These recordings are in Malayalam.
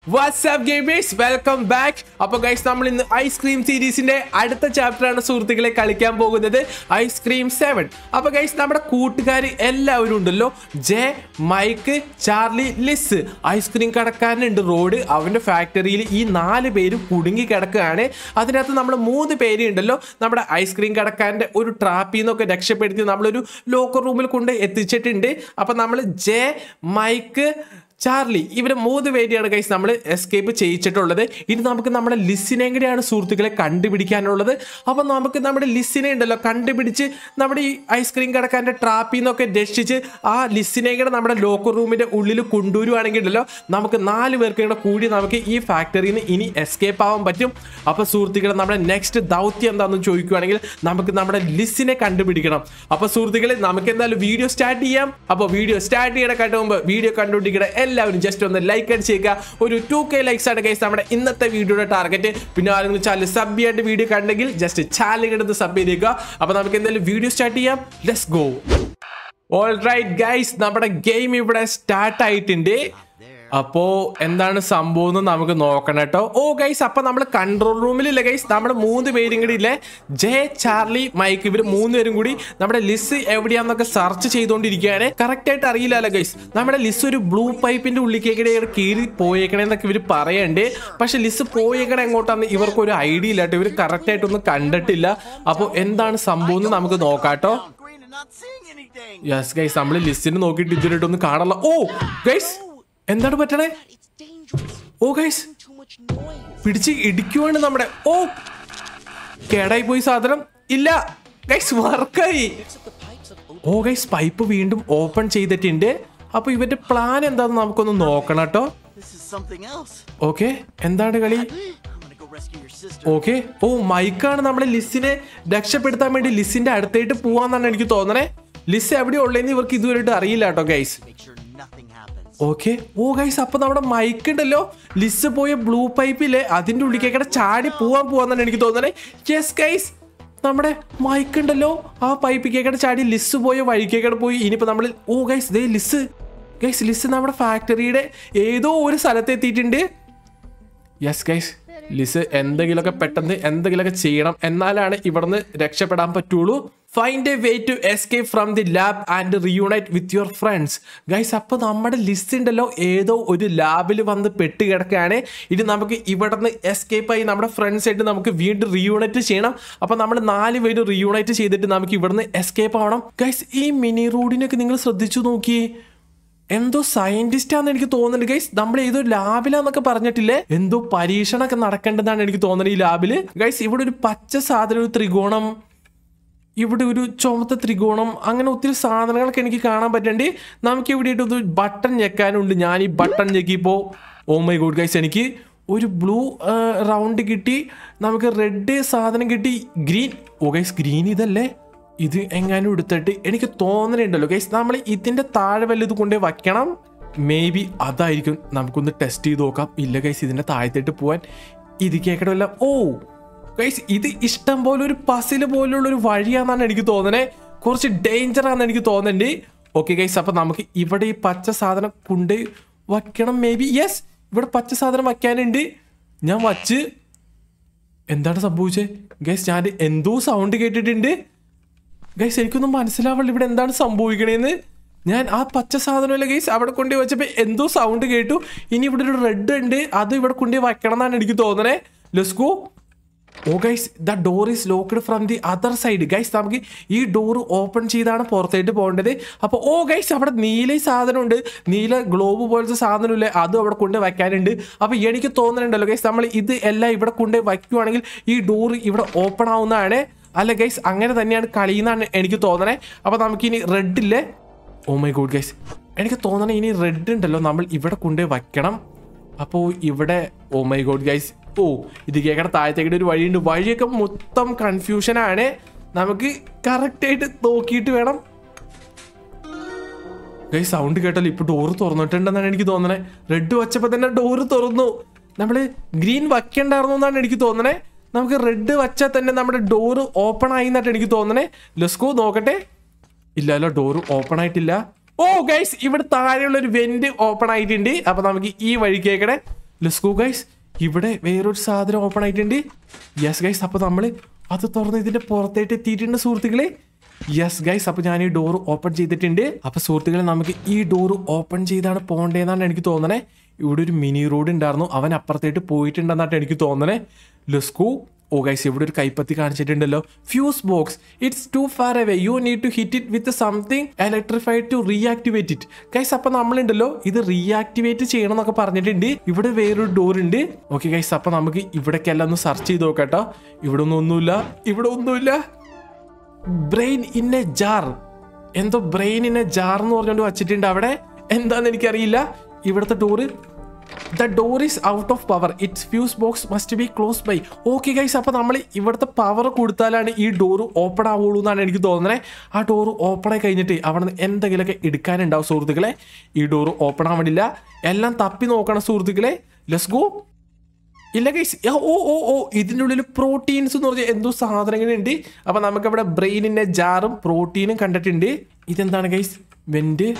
വാട്സ്ആപ്പ് ഗെയിമേഴ്സ് വെൽക്കം ബാക്ക് അപ്പൊ ഗൈസ് നമ്മൾ ഇന്ന് ഐസ്ക്രീം സീരീസിന്റെ അടുത്ത ചാപ്റ്റർ ആണ് സുഹൃത്തുക്കളെ കളിക്കാൻ പോകുന്നത് ഐസ്ക്രീം സെവൻ അപ്പൊ ഗൈസ് നമ്മുടെ കൂട്ടുകാർ എല്ലാവരും ഉണ്ടല്ലോ J Mike Charlie Liz ice cream കടക്കാരനുണ്ട് റോഡ് അവന്റെ ഫാക്ടറിയിൽ ഈ നാല് പേരും കുടുങ്ങി കിടക്കുകയാണ് അതിനകത്ത് നമ്മൾ മൂന്ന് പേര് ഉണ്ടല്ലോ നമ്മുടെ ഐസ്ക്രീം കടക്കാരന്റെ ഒരു ട്രാപ്പിൽ നിന്നൊക്കെ രക്ഷപ്പെടുത്തി നമ്മളൊരു ലോക്കർ റൂമിൽ കൊണ്ട് എത്തിച്ചിട്ടുണ്ട് അപ്പൊ നമ്മൾ ജെ മൈക്ക് ചാർലി ഇവരെ മൂന്ന് പേരെയാണ് ഗൈസ് നമ്മൾ എസ്കേപ്പ് ചെയ്യിച്ചിട്ടുള്ളത് ഇനി നമുക്ക് നമ്മുടെ ലിസിനെയും കൂടെയാണ് സുഹൃത്തുക്കളെ കണ്ടുപിടിക്കാനുള്ളത് അപ്പം നമുക്ക് നമ്മുടെ ലിസിനെ ഉണ്ടല്ലോ കണ്ടുപിടിച്ച് നമ്മുടെ ഈ ഐസ്ക്രീം കടക്കാരൻ്റെ ട്രാപ്പിൽ നിന്നൊക്കെ രക്ഷിച്ച് ആ ലിസിനെയും കൂടെ നമ്മുടെ ലോക്കർ റൂമിൻ്റെ ഉള്ളിൽ കൊണ്ടുവരുവാണെങ്കിൽ ഉണ്ടല്ലോ നമുക്ക് നാല് പേർക്ക് കൂടെ കൂടി നമുക്ക് ഈ ഫാക്ടറിയിൽ നിന്ന് ഇനി എസ്കേപ്പ് ആവാൻ പറ്റും അപ്പോൾ സുഹൃത്തുക്കളെ നമ്മുടെ നെക്സ്റ്റ് ദൗത്യം എന്താണെന്ന് ചോദിക്കുവാണെങ്കിൽ നമുക്ക് നമ്മുടെ ലിസിനെ കണ്ടുപിടിക്കണം അപ്പോൾ സുഹൃത്തുക്കളെ നമുക്ക് എന്തായാലും വീഡിയോ സ്റ്റാർട്ട് ചെയ്യാം അപ്പോൾ വീഡിയോ സ്റ്റാർട്ട് ചെയ്യണക്കാട്ട് മുമ്പ് വീഡിയോ കണ്ടുപിടിക്കണ എല്ലാവരും ജസ്റ്റ് ഒന്ന് ലൈക്ക് അടിച്ചേക്കുക ഒരു ടു കെ ലൈക്സ് ആണ് കൈസ് നമ്മുടെ ഇന്നത്തെ വീഡിയോയുടെ ടാർഗറ്റ് പിന്നെ ആരെങ്കിലും ചാനൽ സബ് ചെയ്യാണ്ട് വീഡിയോ കണ്ടെങ്കിൽ ജസ്റ്റ് ചാനൽ എടുത്ത് സബ് ചെയ്തേക്കുക അപ്പോൾ നമുക്ക് എന്തായാലും വീഡിയോ സ്റ്റാർട്ട് ചെയ്യാം let's go all right guys നമ്മുടെ ഗെയിം ഇവിടെ സ്റ്റാർട്ട് ആയിട്ടുണ്ട് അപ്പോ എന്താണ് സംഭവം എന്ന് നമുക്ക് നോക്കണം കേട്ടോ ഓ ഗൈസ് അപ്പൊ നമ്മൾ കൺട്രോൾ റൂമിലില്ല ഗൈസ് നമ്മുടെ മൂന്ന് പേരും കൂടി ഇല്ലേ ജെ ചാർലി മൈക്ക് ഇവർ മൂന്ന് പേരും കൂടി നമ്മുടെ ലിസ് എവിടെയാന്നൊക്കെ സെർച്ച് ചെയ്തുകൊണ്ടിരിക്കുകയാണ് കറക്റ്റ് ആയിട്ട് അറിയില്ലല്ലോ ഗൈസ് നമ്മുടെ ലിസ് ഒരു ബ്ലൂ പൈപ്പിന്റെ ഉള്ളിലേക്കിടെ കീറി പോയേക്കണേന്നൊക്കെ ഇവർ പറയണ്ടേ പക്ഷെ ലിസ് പോയേക്കണ എങ്ങോട്ടാന്ന് ഇവർക്ക് ഒരു ഐഡിയ ഇല്ല കേട്ടോ ഇവർ കറക്റ്റ് ആയിട്ടൊന്നും കണ്ടിട്ടില്ല അപ്പോൾ എന്താണ് സംഭവം എന്ന് നമുക്ക് നോക്കാട്ടോ green and not seeing anything. Yes guys നമ്മൾ ലിസ്റ്റിന് നോക്കിയിട്ട് ഇതിലിട്ടൊന്നും കാണാനുള്ള ഓ ഗൈസ് എന്താണ് പറ്റണേ It's dangerous. Oh guys Too much noise. പിടിച്ച് ഇടിക്കുവാണ് നമ്മുടെ ഓ കേടായി പോയി സാധനം ഇല്ല ഗൈസ് വർക്കായി The pipes have opened. Oh guys pipe വീണ്ടും ഓപ്പൺ ചെയ്തിട്ടുണ്ട് അപ്പൊ ഇവന്റെ പ്ലാൻ എന്താന്ന് നമുക്കൊന്ന് നോക്കണം കേട്ടോ This is something else. Okay എന്താണ് കളി I'm gonna go rescue your sister. Okay oh മൈക്കാണ് നമ്മുടെ ലിസിനെ രക്ഷപ്പെടുത്താൻ വേണ്ടി ലിസിന്റെ അടുത്തായിട്ട് പോവാന്നാണ് എനിക്ക് തോന്നണേ ലിസ് എവിടെ ഉള്ളതെന്ന് ഇവർക്ക് ഇതുവരെയായിട്ട് അറിയില്ല കേട്ടോ guys Make sure nothing happens. Okay oh guys അപ്പൊ നമ്മുടെ മൈക്ക് ഉണ്ടല്ലോ ലിസ് പോയ ബ്ലൂ പൈപ്പില് അതിന്റെ ഉള്ളിലേക്കടെ ചാടി പോവാൻ പോവാന്നാണ് എനിക്ക് തോന്നണേ യെസ് ഗൈസ് നമ്മുടെ മൈക്ക് ഉണ്ടല്ലോ ആ പൈപ്പിക്കേക്കടെ ചാടി ലിസ് പോയ വഴിക്കേക്കടെ പോയി ഇനിയിപ്പോ നമ്മൾ ഓ ഗൈസ് ദേ ലിസ് ഗൈസ് ലിസ് നമ്മുടെ ഫാക്ടറിയുടെ ഏതോ ഒരു സ്ഥലത്ത് എത്തിയിട്ടുണ്ട് യെസ് ഗൈസ് ലിസ് എന്തെങ്കിലുമൊക്കെ പെട്ടെന്ന് എന്തെങ്കിലുമൊക്കെ ചെയ്യണം എന്നാലാണ് ഇവിടുന്ന് രക്ഷപ്പെടാൻ പറ്റുള്ളൂ find a way to escape from the lab and reunite with your friends guys അപ്പോൾ നമ്മുടെ ലിസ്റ്റ് ഉണ്ടല്ലോ ഏതോ ഒരു ലാബിൽ വന്ന് പെട്ട് കിടക്കുകയാണ് ഇനി നമുക്ക് ഇവിടുന്ന് എസ്കേപ്പ് ആയി നമ്മുടെ ഫ്രണ്ട്സ് ആയിട്ട് നമുക്ക് വീണ്ടും റിയൂണൈറ്റ് ചെയ്യണം അപ്പോൾ നമ്മൾ നാല് പേര് റിയൂണൈറ്റ് ചെയ്തിട്ട് നമുക്ക് ഇവിടുന്ന് എസ്കേപ്പ് ആവണം ഗൈസ് ഈ മിനി റോഡിനൊക്കെ നിങ്ങൾ ശ്രദ്ധിച്ചു നോക്കിയേ എന്തോ സയന്റിസ്റ്റ് ആണെന്ന് എനിക്ക് തോന്നുന്നുണ്ട് ഗൈസ് നമ്മൾ ഏതോ ലാബിലാന്നൊക്കെ പറഞ്ഞിട്ടില്ലേ എന്തോ പരീക്ഷണമൊക്കെ നടക്കേണ്ടതാണ് എനിക്ക് തോന്നുന്നത് ഈ ലാബില് ഗൈസ് ഇവിടെ ഒരു പച്ച സാധനം ഒരു ത്രികോണം ഇവിടെ ഒരു ചുമത്ത ത്രികോണം അങ്ങനെ ഒത്തിരി സാധനങ്ങളൊക്കെ എനിക്ക് കാണാൻ പറ്റണ്ട് നമുക്ക് ഇവിടെ ആയിട്ട് ഒരു ബട്ടൺ ഞെക്കാനുണ്ട് ഞാൻ ഈ ബട്ടൺ ഞെക്കിയപ്പോൾ ഓ മൈ ഗോഡ് ഗൈസ് എനിക്ക് ഒരു ബ്ലൂ റൗണ്ട് കിട്ടി നമുക്ക് റെഡ് സാധനം കിട്ടി ഗ്രീൻ ഓ ഗൈസ് ഗ്രീൻ ഇതല്ലേ ഇത് എങ്ങാനും എടുത്തിട്ട് എനിക്ക് തോന്നലുണ്ടല്ലോ ഗൈസ് നമ്മൾ ഇതിന്റെ താഴെ വല്ല ഇത് കൊണ്ടേ വയ്ക്കണം മേ ബി അതായിരിക്കും നമുക്കൊന്ന് ടെസ്റ്റ് ചെയ്ത് നോക്കാം ഇല്ല ഗൈസ് ഇതിന്റെ താഴത്തേട്ട് പോവാൻ ഇത് കേൾക്കണമല്ല ഓ ഗൈസ് ഇത് ഇഷ്ടം പോലെ ഒരു പസില് പോലുള്ള ഒരു വഴിയാണെന്നാണ് എനിക്ക് തോന്നണേ കുറച്ച് ഡേഞ്ചർ ആണെന്ന് എനിക്ക് തോന്നുന്നുണ്ട് ഓക്കെ ഗൈസ് അപ്പൊ നമുക്ക് ഇവിടെ ഈ പച്ച സാധനം കൊണ്ട് വയ്ക്കണം മേ ബി യെസ് ഇവിടെ പച്ച സാധനം വയ്ക്കാനുണ്ട് ഞാൻ വച്ച് എന്താണ് സംഭവിച്ചത് ഗൈസ് ഞാൻ എന്തോ സൗണ്ട് കേട്ടിട്ടുണ്ട് ഗൈസ് എനിക്കൊന്നും മനസ്സിലാവുള്ളൂ ഇവിടെ എന്താണ് സംഭവിക്കണേന്ന് ഞാൻ ആ പച്ച സാധനമല്ല ഗൈസ് അവിടെ കൊണ്ടു വെച്ചപ്പോൾ എന്തോ സൗണ്ട് കേട്ടു ഇനി ഇവിടെ ഒരു റെഡ് ഉണ്ട് അത് ഇവിടെ കൊണ്ടു വയ്ക്കണം എന്നാണ് എനിക്ക് തോന്നണേ let's go oh guys the door is locked from the other side guys നമുക്ക് ഈ ഡോർ ഓപ്പൺ ചെയ്താണ് പുറത്തേട്ട് പോകേണ്ടത് അപ്പോൾ ഓ ഗൈസ് അവിടെ നീല സാധനമുണ്ട് നീല ഗ്ലോബ് പോലത്തെ സാധനമില്ലേ അതും അവിടെ കൊണ്ട് വയ്ക്കാനുണ്ട് അപ്പോൾ എനിക്ക് തോന്നുന്നുണ്ടല്ലോ ഗൈസ് നമ്മൾ ഇത് എല്ലാം ഇവിടെ കൊണ്ട് വയ്ക്കുവാണെങ്കിൽ ഈ ഡോർ ഇവിടെ ഓപ്പൺ ആവുന്നതാണ് അല്ല ഗൈസ് അങ്ങനെ തന്നെയാണ് കളിയെന്നാണ് എനിക്ക് തോന്നണേ അപ്പോൾ നമുക്കിനി റെഡ് ഇല്ലേ ഓ മൈ ഗോഡ് ഗൈസ് എനിക്ക് തോന്നണേ ഇനി റെഡ് ഉണ്ടല്ലോ നമ്മൾ ഇവിടെ കൊണ്ട് വയ്ക്കണം അപ്പോൾ ഇവിടെ oh my God guys oh ഇത് കേൾക്കണ താഴത്തേക്കിടെ ഒരു വഴിയുണ്ട് വഴിയൊക്കെ മൊത്തം കൺഫ്യൂഷനാണ് നമുക്ക് കറക്റ്റായിട്ട് നോക്കിയിട്ട് വേണം ഗൈ സൗണ്ട് കേട്ടല്ലോ ഇപ്പൊ ഡോറ് തുറന്നിട്ടുണ്ടെന്നാണ് എനിക്ക് തോന്നണേ റെഡ് വച്ചപ്പോ തന്നെ ഡോറ് തുറന്നു നമ്മള് ഗ്രീൻ വയ്ക്കണ്ടായിരുന്നു എന്നാണ് എനിക്ക് തോന്നണേ നമുക്ക് റെഡ് വച്ചാൽ തന്നെ നമ്മുടെ ഡോറ് ഓപ്പൺ ആയി എന്നായിട്ട് എനിക്ക് തോന്നണേ ലെസ്കോ നോക്കട്ടെ ഇല്ലല്ലോ ഡോറ് ഓപ്പൺ ആയിട്ടില്ല ഓ ഗൈസ് ഇവിടെ താഴെയുള്ള ഒരു വെന്റ് ഓപ്പൺ ആയിട്ടുണ്ട് അപ്പൊ നമുക്ക് ഈ വഴി കേക്കണേ ലെസ്കോ ഗൈസ് ഇവിടെ വേറൊരു സാധനം ഓപ്പൺ ആയിട്ടുണ്ട് യെസ് ഗൈസ് അപ്പോൾ നമ്മൾ അത് തുറന്ന് ഇതിന്റെ പുറത്തേട്ട് എത്തിയിട്ടുണ്ട് സുഹൃത്തുക്കളെ യെസ് ഗൈസ് അപ്പോൾ ഞാൻ ഈ ഡോർ ഓപ്പൺ ചെയ്തിട്ടുണ്ട് അപ്പോൾ സുഹൃത്തുക്കളെ നമുക്ക് ഈ ഡോർ ഓപ്പൺ ചെയ്താണ് പോകേണ്ടതെന്നാണ് എനിക്ക് തോന്നണേ ഇവിടെ ഒരു മിനി റോഡ് ഉണ്ടായിരുന്നു അവൻ അപ്പുറത്തേട്ട് പോയിട്ടുണ്ടെന്നായിട്ട് എനിക്ക് തോന്നണേ ലെസ്കോ ഓ ഗൈസ് ഇവിടെ ഒരു കൈപ്പത്തി കാണിച്ചിട്ടുണ്ടല്ലോ fuse box it's too far away you need to hit it with something electrified to reactivate it guys അപ്പൊ നമ്മളുണ്ടല്ലോ ഇത് റീആക്ടിവേറ്റ് ചെയ്യണം എന്നൊക്കെ പറഞ്ഞിട്ടുണ്ട് ഇവിടെ വേറൊരു ഡോർ ഉണ്ട് ഓക്കെ ഗൈസ് അപ്പൊ നമുക്ക് ഇവിടേക്കെല്ലാം ഒന്ന് സെർച്ച് ചെയ്ത് നോക്കട്ടോ ഇവിടെ ഒന്നും ഒന്നുമില്ല ഇവിടെ ഒന്നുമില്ല ബ്രെയിൻ ഇൻ എ ജാർ എന്തോ ബ്രെയിൻ ഇൻ എ ജാർ എന്ന് പറഞ്ഞുകൊണ്ട് വച്ചിട്ടുണ്ട് അവിടെ എന്താന്ന് എനിക്കറിയില്ല ഇവിടുത്തെ door the door is out of power it's fuse box must be close by okay guys അപ്പോൾ നമ്മൾ ഇവിടുത്തെ പവർ കൊടുത്താലാണ് ഈ ഡോർ ഓപ്പൺ ആവുള്ളൂ എന്നാണ് എനിക്ക് തോന്നുന്നത് ആ ഡോർ ഓപ്പൺ ആയി കഴിഞ്ഞിട്ട് അവിടെ നിന്ന് എന്തെങ്കിലുമൊക്കെ എടുക്കാനുണ്ടാവും സുഹൃത്തുക്കളെ ഈ ഡോർ ഓപ്പൺ ആവണില്ല എല്ലാം തപ്പി നോക്കണം സുഹൃത്തുക്കളെ ലെസ് ഗോ ഇല്ല ഗൈസ് ഓ ഓ ഓ ഇതിൻ്റെ ഉള്ളിൽ പ്രോട്ടീൻസ് എന്ന് പറഞ്ഞാൽ എന്തോ സാധനങ്ങളുണ്ട് അപ്പം നമുക്കവിടെ ബ്രെയിനിൻ്റെ ജാറും പ്രോട്ടീനും കണ്ടിട്ടുണ്ട് ഇതെന്താണ് ഗൈസ് വെന്റ്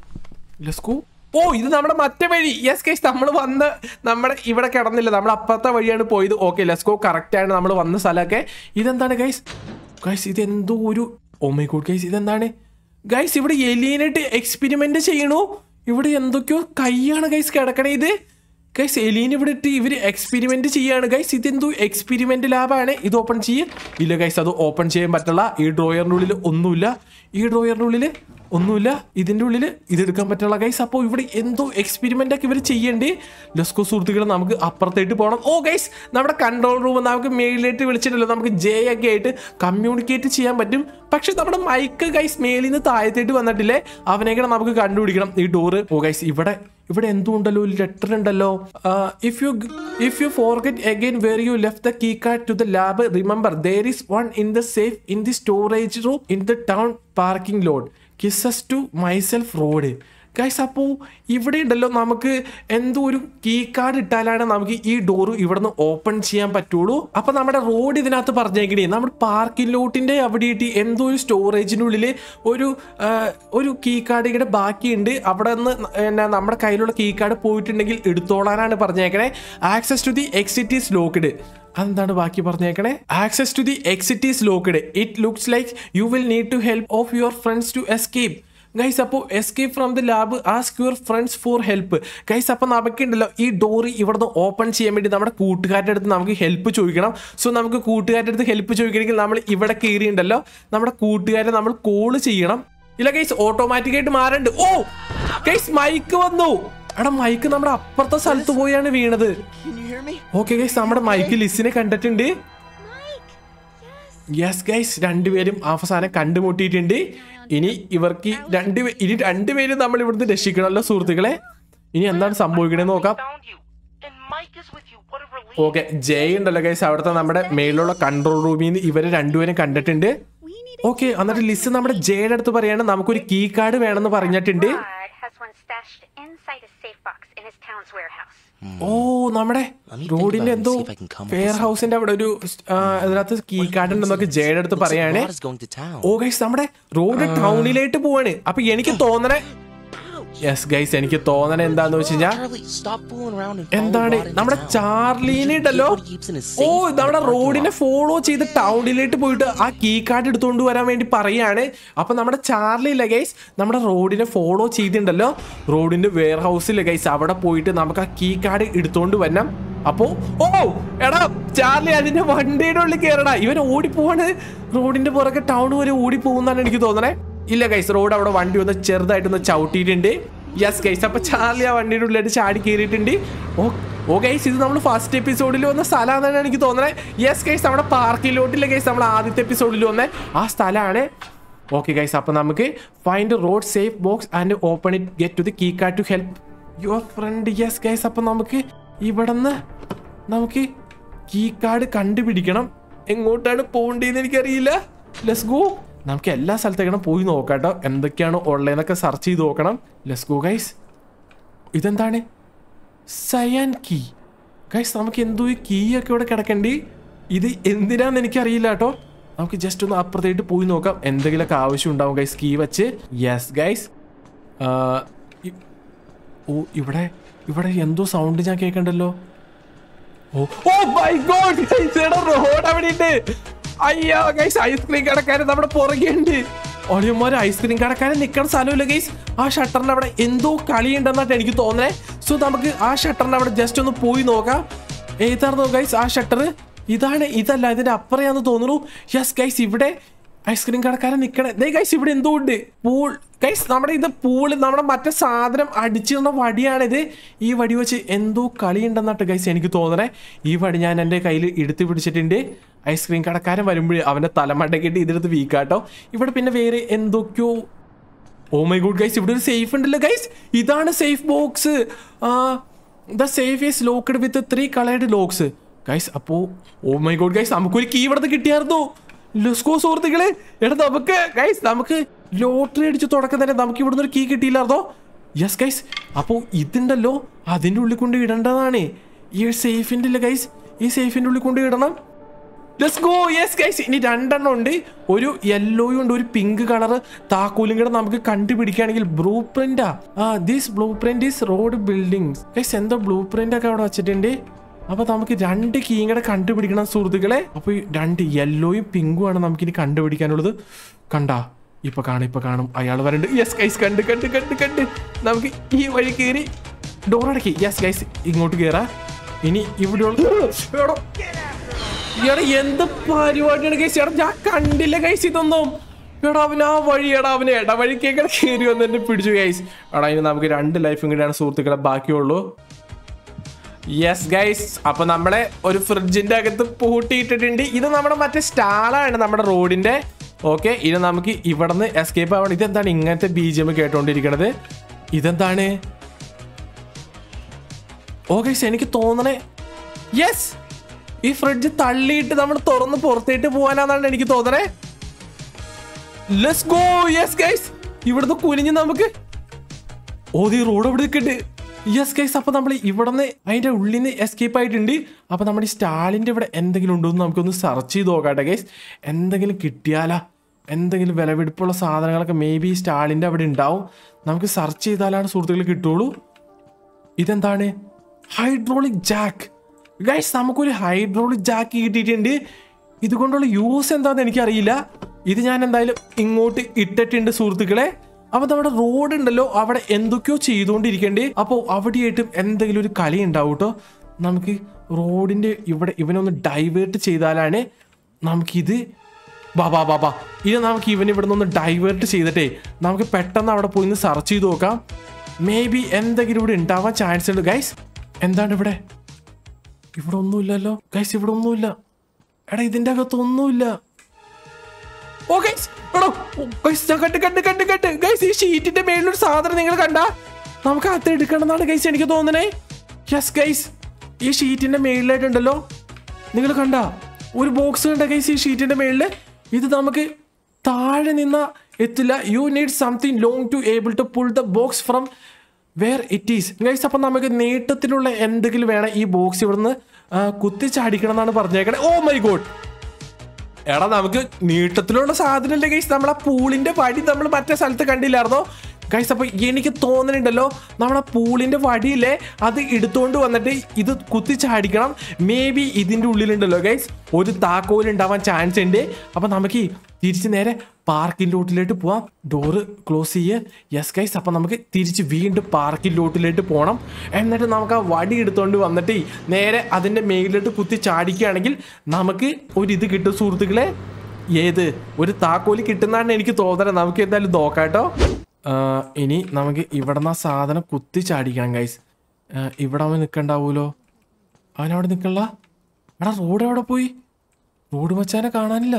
ലെസ്കോ ഓ ഇത് നമ്മുടെ മറ്റേ വഴി യെസ് ഗൈസ് നമ്മൾ വന്ന് നമ്മുടെ ഇവിടെ കിടന്നില്ല നമ്മൾ അപ്പുറത്തെ വഴിയാണ് പോയത് ഓക്കെ ലെസ്കോ കറക്റ്റ് ആണ് നമ്മൾ വന്ന സ്ഥലമൊക്കെ ഇതെന്താണ് ഗൈസ് ഗൈസ് ഇതെന്തോ ഒരു ഓ മൈ ഗോഡ് ഗൈസ് ഇതെന്താണ് ഗൈസ് ഇവിടെ എലീനായിട്ട് എക്സ്പെരിമെന്റ് ചെയ്യണു ഇവിടെ എന്തൊക്കെയോ കൈയാണ് ഗൈസ് കിടക്കണേ ഇത് ഗൈസ് എലീൻ ഇവിടെ ഇട്ട് ഇവർ എക്സ്പെരിമെന്റ് ചെയ്യാണ് ഗൈസ് ഇതെന്തോ എക്സ്പെരിമെന്റ് ലാബാണ് ഇത് ഓപ്പൺ ചെയ്യ് ഇല്ല ഗൈസ് അത് ഓപ്പൺ ചെയ്യാൻ പറ്റില്ല ഈ ഡ്രോയറിന്റെ ഉള്ളിൽ ഒന്നുമില്ല ഈ ഡ്രോയറിന്റെ ഉള്ളിൽ ഒന്നുമില്ല ഇതിന്റെ ഉള്ളിൽ ഇതെടുക്കാൻ പറ്റില്ല ഗൈസ് അപ്പോൾ ഇവിടെ എന്തോ എക്സ്പെരിമെന്റ് ഒക്കെ ഇവർ ചെയ്യണ്ടേ ലെസ്കോ സുഹൃത്തുക്കളെ നമുക്ക് അപ്പുറത്തേട്ട് പോകണം ഓ ഗൈസ് നമ്മുടെ കൺട്രോൾ റൂം നമുക്ക് മേളിലേക്ക് വിളിച്ചിട്ടല്ലോ നമുക്ക് ജെ ഒക്കെ ആയിട്ട് കമ്മ്യൂണിക്കേറ്റ് ചെയ്യാൻ പറ്റും പക്ഷെ നമ്മുടെ മൈക്ക് ഗൈസ് മേളിൽ നിന്ന് താഴത്തേട്ട് വന്നിട്ടില്ലേ അവനെങ്ങനെ നമുക്ക് കണ്ടുപിടിക്കണം ഈ ഡോറ് ഓ ഗൈസ് ഇവിടെ ഇവിടെ എന്തോ ഉണ്ടല്ലോ ഒരു ലെറ്റർ ഉണ്ടല്ലോ if you if you forget again where you left the key card to the lab remember there is one in the safe in the storage room in the town parking lot kisses to myself Rod guys അപ്പോൾ ഇവിടെ ഉണ്ടല്ലോ നമുക്ക് എന്തോ ഒരു കീ കാർഡ് ഇട്ടാലാണ് നമുക്ക് ഈ ഡോറ് ഇവിടുന്ന് ഓപ്പൺ ചെയ്യാൻ പറ്റുള്ളൂ അപ്പൊ നമ്മുടെ റോഡ് ഇതിനകത്ത് പറഞ്ഞേക്കണേ നമ്മുടെ പാർക്കിംഗ് ലോട്ടിന്റെ അവിടെ ഇട്ട് എന്തോ ഒരു സ്റ്റോറേജിനുള്ളിൽ ഒരു ആ, ഒരു കീ കാർഡ് ഇവിടെ ബാക്കിയുണ്ട് അവിടെ നിന്ന് എന്നാ നമ്മുടെ കയ്യിലുള്ള കീ കാർഡ് പോയിട്ടുണ്ടെങ്കിൽ എടുത്തോളാനാണ് പറഞ്ഞേക്കണേ access to the exit is locked അതെന്താണ് ബാക്കി പറഞ്ഞേക്കണേ access to the exit is locked it looks like you will need to help of your friends to escape guys അപ്പോൾ escape from the lab ask your friends for help guys അപ്പോൾ നമുക്കുണ്ടല്ലോ ഈ ഡോറ് ഇവിടുന്ന് ഓപ്പൺ ചെയ്യാൻ വേണ്ടി നമ്മുടെ കൂട്ടുകാരുടെ അടുത്ത് നമുക്ക് ഹെൽപ്പ് ചോദിക്കണം സോ നമുക്ക് കൂട്ടുകാരുടെ അടുത്ത് ഹെൽപ്പ് ചോദിക്കണമെങ്കിൽ നമ്മൾ ഇവിടെ കയറിയുണ്ടല്ലോ നമ്മുടെ കൂട്ടുകാരെ നമ്മൾ കോള് ചെയ്യണം ഇല്ല ഗൈസ് ഓട്ടോമാറ്റിക് ആയിട്ട് മാറണ്ട് ഓ ഗൈസ് മൈക്ക് വന്നു എടാ മൈക്ക് നമ്മുടെ അപ്പുറത്തെ സ്ഥലത്ത് പോയാണ് വീണത് Can you hear me? Okay guys നമ്മുടെ മൈക്ക് ലിസിനെ കണ്ടിട്ടുണ്ട് യെസ് ഗൈസ് രണ്ടുപേരും അവസാനം കണ്ടുമുട്ടിയിട്ടുണ്ട് ഇനി ഇവർക്ക് ഈ രണ്ട് പേ- ഇനി രണ്ടുപേരും നമ്മൾ ഇവിടുന്ന് രക്ഷിക്കണമല്ലോ സുഹൃത്തുക്കളെ ഇനി എന്താണ് സംഭവിക്കണേന്ന് നോക്കാം found you. And Mike is with you. What a relief. Okay ജയ് ഉണ്ടല്ലോ ഗൈസ് അവിടുത്തെ നമ്മുടെ മേളിലുള്ള കൺട്രോൾ റൂമിൽ നിന്ന് ഇവരെ രണ്ടുപേരും കണ്ടിട്ടുണ്ട് ഓക്കെ എന്നിട്ട് ലിസ് നമ്മുടെ ജയുടെ അടുത്ത് പറയാണ് നമുക്കൊരു കീ കാർഡ് വേണമെന്ന് പറഞ്ഞിട്ടുണ്ട് Card has one stashed inside a safe box in his town's warehouse. ഓ നമ്മുടെ Let me think റോഡിന്റെ about it and എന്തോ see if I can come up with fair something. ഹൗസിന്റെ അവിടെ ഒരു ആ, ഇതിനകത്ത് കീ കാർഡ് ഉണ്ടെന്നൊക്കെ ജയുടെ അടുത്ത് Looks like പറയാണ് Rod is going to town. Oh guys നമ്മുടെ റോഡ് ടൗണിലേക്ക് പോവാണ് അപ്പൊ എനിക്ക് തോന്നണേ യെസ് ഗൈസ് എനിക്ക് തോന്നണേ എന്താന്ന് വെച്ച് കഴിഞ്ഞാൽ Charlie, stop fooling around and follow എന്താണ് Rod into നമ്മുടെ town. ചാർലീനെ ഉണ്ടല്ലോ Keep what he keeps in his oh safe നമ്മുടെ in the parking റോഡിനെ lot. ഫോളോ ചെയ്ത് ടൗണിലേക്ക് പോയിട്ട് ആ കീ കാർഡ് എടുത്തുകൊണ്ട് വരാൻ വേണ്ടി പറയാണ് അപ്പൊ നമ്മുടെ ചാർലി ഇല്ല ഗൈസ് നമ്മുടെ റോഡിനെ ഫോളോ ചെയ്തിട്ടുണ്ടല്ലോ റോഡിന്റെ വെയർ ഹൗസിൽ ഗൈസ് അവിടെ പോയിട്ട് നമുക്ക് ആ കീ കാർഡ് എടുത്തോണ്ട് വരണം അപ്പോ ഓ എടാ ചാർലി അതിന്റെ വണ്ടിയുടെ ഉള്ളിൽ കയറടാ ഇവൻ ഓടിപ്പോവാണ് റോഡിന്റെ പുറകെ ടൗൺ വരെ ഓടിപ്പോകുന്നാണ് എനിക്ക് തോന്നണേ ഇല്ല ഗൈസ് റോഡ് അവിടെ വണ്ടി ഒന്ന് ചെറുതായിട്ടൊന്ന് ചവിട്ടിയിട്ടുണ്ട് യെസ് ഗൈസ് അപ്പൊ ചാർലി ആ വണ്ടിയുടെ ഉള്ളിലായിട്ട് ചാടി കയറിയിട്ടുണ്ട് ഓ ഓ ഗൈസ് ഇത് നമ്മൾ ഫസ്റ്റ് എപ്പിസോഡിൽ വന്ന സ്ഥലമാണെന്നാണ് എനിക്ക് തോന്നുന്നത് യെസ് ഗൈസ് നമ്മുടെ പാർക്കിലോട്ടില്ല ഗൈസ് നമ്മൾ ആദ്യത്തെ എപ്പിസോഡിൽ വന്ന ആ സ്ഥലമാണ് ഓക്കെ ഗൈസ് അപ്പൊ നമുക്ക് find Rod safe box and open it get to the key card to help your friend yes guys അപ്പൊ നമുക്ക് ഇവിടുന്ന് നമുക്ക് കീ കാർഡ് കണ്ടുപിടിക്കണം എങ്ങോട്ടാണ് പോകേണ്ടതെന്ന് എനിക്കറിയില്ല ലെസ് ഗോ നമുക്ക് എല്ലാ സ്ഥലത്തേക്കണം പോയി നോക്കാം കേട്ടോ എന്തൊക്കെയാണ് ഉള്ളതെന്നൊക്കെ സെർച്ച് ചെയ്ത് നോക്കണം ലെസ് ഗോ ഗൈസ് ഇതെന്താണ് സയാൻ കീ ഗൈസ് നമുക്ക് എന്തോ ഈ കീ ഒക്കെ ഇവിടെ കിടക്കണ്ടി ഇത് എന്തിനാന്ന് എനിക്കറിയില്ല കേട്ടോ നമുക്ക് ജസ്റ്റ് ഒന്ന് അപ്പുറത്തേട്ട് പോയി നോക്കാം എന്തെങ്കിലുമൊക്കെ ആവശ്യം ഉണ്ടാവും ഗൈസ് കീ വെച്ച് യെസ് ഗൈസ് ഓ ഇവിടെ ഇവിടെ എന്തോ സൗണ്ട് ഞാൻ കേൾക്കണ്ടല്ലോ oh oh my god Rod അവിടെ ഉണ്ട് അയ്യോ ഗൈസ് ഐസ്ക്രീം കടക്കാരൻ നമ്മുടെ പുറകെ ഉണ്ട് ഒളിയന്മാര് ഐസ്ക്രീം കടക്കാരൻ നിൽക്കണ സ്ഥലമില്ല ഗൈസ് ആ ഷട്ടറിന്റെ അവിടെ എന്തോ കളിയുണ്ടെന്നായിട്ട് എനിക്ക് തോന്നണേ സോ നമുക്ക് ആ ഷട്ടറിന്റെ അവിടെ ജസ്റ്റ് ഒന്ന് പോയി നോക്കാം ഏതായിരുന്നു ഗൈസ് ആ ഷട്ടർ ഇതാണ് ഇതല്ല ഇതിന്റെ അപ്പുറയാന്ന് തോന്നുന്നു യെസ് ഗൈസ് ഇവിടെ ഐസ്ക്രീം കടക്കാരൻ നിൽക്കണേ ദേ ഗൈസ് ഇവിടെ എന്തോ ഉണ്ട് പൂൾ ഗൈസ് നമ്മുടെ ഇത് പൂള് നമ്മുടെ മറ്റേ സാധനം അടിച്ചിരുന്ന വടിയാണിത് ഈ വടി വെച്ച് എന്തോ കളിയുണ്ടെന്നിട്ട് ഗൈസ് എനിക്ക് തോന്നണേ ഈ വടി ഞാൻ എൻ്റെ കയ്യിൽ എടുത്ത് പിടിച്ചിട്ടുണ്ട് ഐസ്ക്രീം കടക്കാരൻ വരുമ്പോഴേ അവൻ്റെ തലമണ്ടക്കിട്ട് ഇതെടുത്ത് വീക്കാട്ടോ ഇവിടെ പിന്നെ വേറെ എന്തൊക്കെയോ ഓ മൈ ഗുഡ് ഗൈസ് ഇവിടെ ഒരു സേഫ് ഉണ്ടല്ലോ ഗൈസ് ഇതാണ് safe box the safe is locked with three coloured locks guys അപ്പോ ഓ മൈ ഗോഡ് ഗൈസ് നമുക്കൊരു കീ ഇവിടെ കിട്ടിയായിരുന്നു ലുസ്കോ സുഹൃത്തുക്കളെ എടാ നമുക്ക് ഗൈസ് നമുക്ക് ലോട്ടറി അടിച്ച് തുടക്കം തന്നെ നമുക്ക് ഇവിടുന്ന് ഒരു കീ കിട്ടിയില്ലായിരുന്നോ യെസ് ഗൈസ് അപ്പോൾ ഇതുണ്ടല്ലോ അതിൻ്റെ ഉള്ളിൽ കൊണ്ട് ഇടേണ്ടതാണ് ഈ സേഫിൻ്റെ ഇല്ല ഗൈസ് ഈ സേഫിൻ്റെ ഉള്ളിൽ കൊണ്ട് ഇടണം ലെറ്റ്സ് ഗോ യെസ് ഗൈസ് ഇനി രണ്ടെണ്ണം ഉണ്ട് ഒരു യെല്ലോയും ഉണ്ട് ഒരു പിങ്ക് കളർ താക്കോലും കൂടെ നമുക്ക് കണ്ടുപിടിക്കുകയാണെങ്കിൽ ബ്ലൂ പ്രിന്റാ ആ this blueprint is Rod buildings guys എന്തോ ബ്ലൂ പ്രിന്റ് ഒക്കെ അവിടെ വെച്ചിട്ടുണ്ട് അപ്പൊ നമുക്ക് രണ്ട് കീയും കൂടെ കണ്ടുപിടിക്കണം സുഹൃത്തുക്കളെ അപ്പൊ ഈ രണ്ട് യെല്ലോയും പിങ്കും ആണ് നമുക്ക് ഇനി കണ്ടുപിടിക്കാനുള്ളത് കണ്ടാ ഇപ്പൊ കാണും ഇപ്പൊ കാണും അയാൾ വരണ്ട് യെസ് ഗൈസ് കണ്ട് കണ്ട് കണ്ട് കണ്ട് നമുക്ക് ഈ വഴി കയറി ഡോർ അടക്കി യെസ് ഗൈസ് ഇങ്ങോട്ട് കയറാ ഇനി ഇവിടെയുള്ള എടോ, എടാ എന്ത് പരിപാടിയാണ് ഗൈസ് എടാ ഞാൻ കണ്ടില്ല ഗൈസ് ഇതൊന്നും എടാ അവൻ ആ വഴി എടാ അവന് ഇടവഴിക്കേക്കടെ കയറി വന്ന് എന്നെ പിടിച്ചു ഗൈസ് എടാ ഇനി നമുക്ക് രണ്ട് ലൈഫും കൂടിയാണ് സുഹൃത്തുക്കളെ ബാക്കിയുള്ളൂ യെസ് ഗൈസ് അപ്പൊ നമ്മളെ ഒരു ഫ്രിഡ്ജിന്റെ അകത്ത് പൂട്ടിയിട്ടിട്ടുണ്ട് ഇത് നമ്മുടെ മറ്റേ സ്റ്റാളാണ് നമ്മുടെ റോഡിന്റെ ഓക്കെ ഇനി നമുക്ക് ഇവിടുന്ന് എസ്കേപ്പ് ആവണം ഇതെന്താണ് ഇങ്ങനത്തെ ബി ജി എം കേട്ടോണ്ടിരിക്കണത് ഇതെന്താണ് ഓ ഗൈസ് എനിക്ക് തോന്നണേ യെസ് ഈ ഫ്രിഡ്ജ് തള്ളിയിട്ട് നമ്മൾ തുറന്ന് പുറത്തേട്ട് പോകാനാണെന്നാണ് എനിക്ക് തോന്നണേ ലെറ്റ്സ് ഗോ യെസ് ഗൈസ് ഇവിടുന്ന് കുനിഞ്ഞ് നമുക്ക് ഓ ഈ റോഡ് അവിടെ നിൽക്കുന്നുണ്ട് യെസ് ഗൈസ് അപ്പൊ നമ്മൾ ഇവിടുന്ന് അതിന്റെ ഉള്ളിൽ നിന്ന് എസ്കേപ്പ് ആയിട്ടുണ്ട് അപ്പൊ നമ്മുടെ ഈ സ്റ്റാളിന്റെ ഇവിടെ എന്തെങ്കിലും ഉണ്ടോ എന്ന് നമുക്കൊന്ന് സെർച്ച് ചെയ്ത് നോക്കാട്ടെ ഗൈസ് എന്തെങ്കിലും കിട്ടിയാലാ എന്തെങ്കിലും വിലപിടിപ്പുള്ള സാധനങ്ങളൊക്കെ മേ ബി സ്റ്റാളിന്റെ അവിടെ ഉണ്ടാവും നമുക്ക് സെർച്ച് ചെയ്താലാണ് സുഹൃത്തുക്കൾ കിട്ടുള്ളൂ ഇതെന്താണ് ഹൈഡ്രോളിക് ജാക്ക് ഗൈസ് നമുക്കൊരു ഹൈഡ്രോളിക് ജാക്ക് കിട്ടിയിട്ടുണ്ട് ഇതുകൊണ്ടുള്ള യൂസ് എന്താണെന്ന് എനിക്കറിയില്ല ഇത് ഞാൻ എന്തായാലും ഇങ്ങോട്ട് ഇട്ടിട്ടുണ്ട് സുഹൃത്തുക്കളെ അപ്പൊ നമ്മുടെ റോഡ് ഉണ്ടല്ലോ അവിടെ എന്തൊക്കെയോ ചെയ്തുകൊണ്ടിരിക്കണ്ടേ അപ്പോൾ അവിടെയായിട്ടും എന്തെങ്കിലും ഒരു കളി ഉണ്ടാവും കേട്ടോ നമുക്ക് റോഡിന്റെ ഇവിടെ ഇവനൊന്ന് ഡൈവേർട്ട് ചെയ്താലാണ് നമുക്കിത് ബാ ബാ ബാ ബാ ഇനി നമുക്ക് ഇവൻ ഇവിടെ നിന്ന് ഡൈവേർട്ട് ചെയ്തിട്ടേ നമുക്ക് പെട്ടെന്ന് അവിടെ പോയി സെർച്ച് ചെയ്ത് നോക്കാം മേ ബി എന്തെങ്കിലും ഇവിടെ ഉണ്ടാവാൻ ചാൻസ് ഉണ്ട് ഗൈസ് എന്താണ് ഇവിടെ ഇവിടെ ഒന്നുമില്ലല്ലോ ഗൈസ് ഇവിടെ ഒന്നുമില്ല എടാ ഇതിന്റെ അകത്ത് ഒന്നുമില്ല ഓ ഗൈസ് എടോ ഗൈസ് ഞാൻ കണ്ട് കണ്ട് കണ്ട് കണ്ട് ഗൈസ് ഈ ഷീറ്റിന്റെ മേളിലൊരു സാധനം നിങ്ങൾ കണ്ട നമുക്ക് അകത്ത് എടുക്കണമെന്നാണ് ഗൈസ് എനിക്ക് തോന്നണേ യെസ് ഗൈസ് ഈ ഷീറ്റിന്റെ മേളിലായിട്ടുണ്ടല്ലോ നിങ്ങൾ കണ്ട ഒരു ബോക്സ് കണ്ട ഗൈസ് ഈ ഷീറ്റിന്റെ മേളില് ഇത് നമുക്ക് താഴെ നിന്ന എത്തില്ല you need something long to able to pull the box from where it is guys അപ്പം നമുക്ക് നീട്ടത്തിലുള്ള എന്തെങ്കിലും വേണം ഈ ബോക്സ് ഇവിടുന്ന് ആ, കുത്തിച്ചാടിക്കണം എന്നാണ് പറഞ്ഞേക്കണേ ഓ മൈ ഗോഡ് എടാ നമുക്ക് നീട്ടത്തിലുള്ള സാധനമല്ലേ ഗൈസ് നമ്മളെ പൂളിന്റെ വടി നമ്മൾ മറ്റേ സ്ഥലത്ത് കണ്ടില്ലായിരുന്നോ ഗൈസ് അപ്പൊ എനിക്ക് തോന്നുന്നുണ്ടല്ലോ നമ്മളെ പൂളിന്റെ വടിയില്ലേ അത് എടുത്തുകൊണ്ട് വന്നിട്ട് ഇത് കുത്തി ചാടിക്കണം മേ ബി ഇതിന്റെ ഉള്ളിലുണ്ടല്ലോ ഗൈസ് ഒരു താക്കോൽ ഉണ്ടാവാൻ ചാൻസ് ഉണ്ട് അപ്പൊ നമുക്ക് ഈ തിരിച്ച് നേരെ പാർക്കിംഗ് ലോട്ടിലേക്ക് പോവാം ഡോറ് ക്ലോസ് ചെയ്യ് യെസ് ഗൈസ് അപ്പൊ നമുക്ക് തിരിച്ച് വീണ്ടും പാർക്കിംഗ് ലോട്ടിലേക്ക് പോകണം എന്നിട്ട് നമുക്ക് ആ വടി എടുത്തുകൊണ്ട് വന്നിട്ട് നേരെ അതിന്റെ മേലിലോട്ട് കുത്തി ചാടിക്കുകയാണെങ്കിൽ നമുക്ക് ഒരു ഇത് കിട്ടും സുഹൃത്തുക്കളെ ഏത് ഒരു താക്കോല് കിട്ടുന്നതാണ് എനിക്ക് തോന്നണേ നമുക്ക് എന്തായാലും നോക്കാട്ടോ ആ, ഇനി നമുക്ക് ഇവിടുന്ന് ആ സാധനം കുത്തി ചാടിക്കണം ഗൈസ് ഇവിടെ അവൻ നിൽക്കണ്ടാവൂലോ അവനവിടെ നിൽക്കണ്ട എടാ റോഡ് എവിടെ പോയി റോഡ് മച്ചാനെ കാണാനില്ല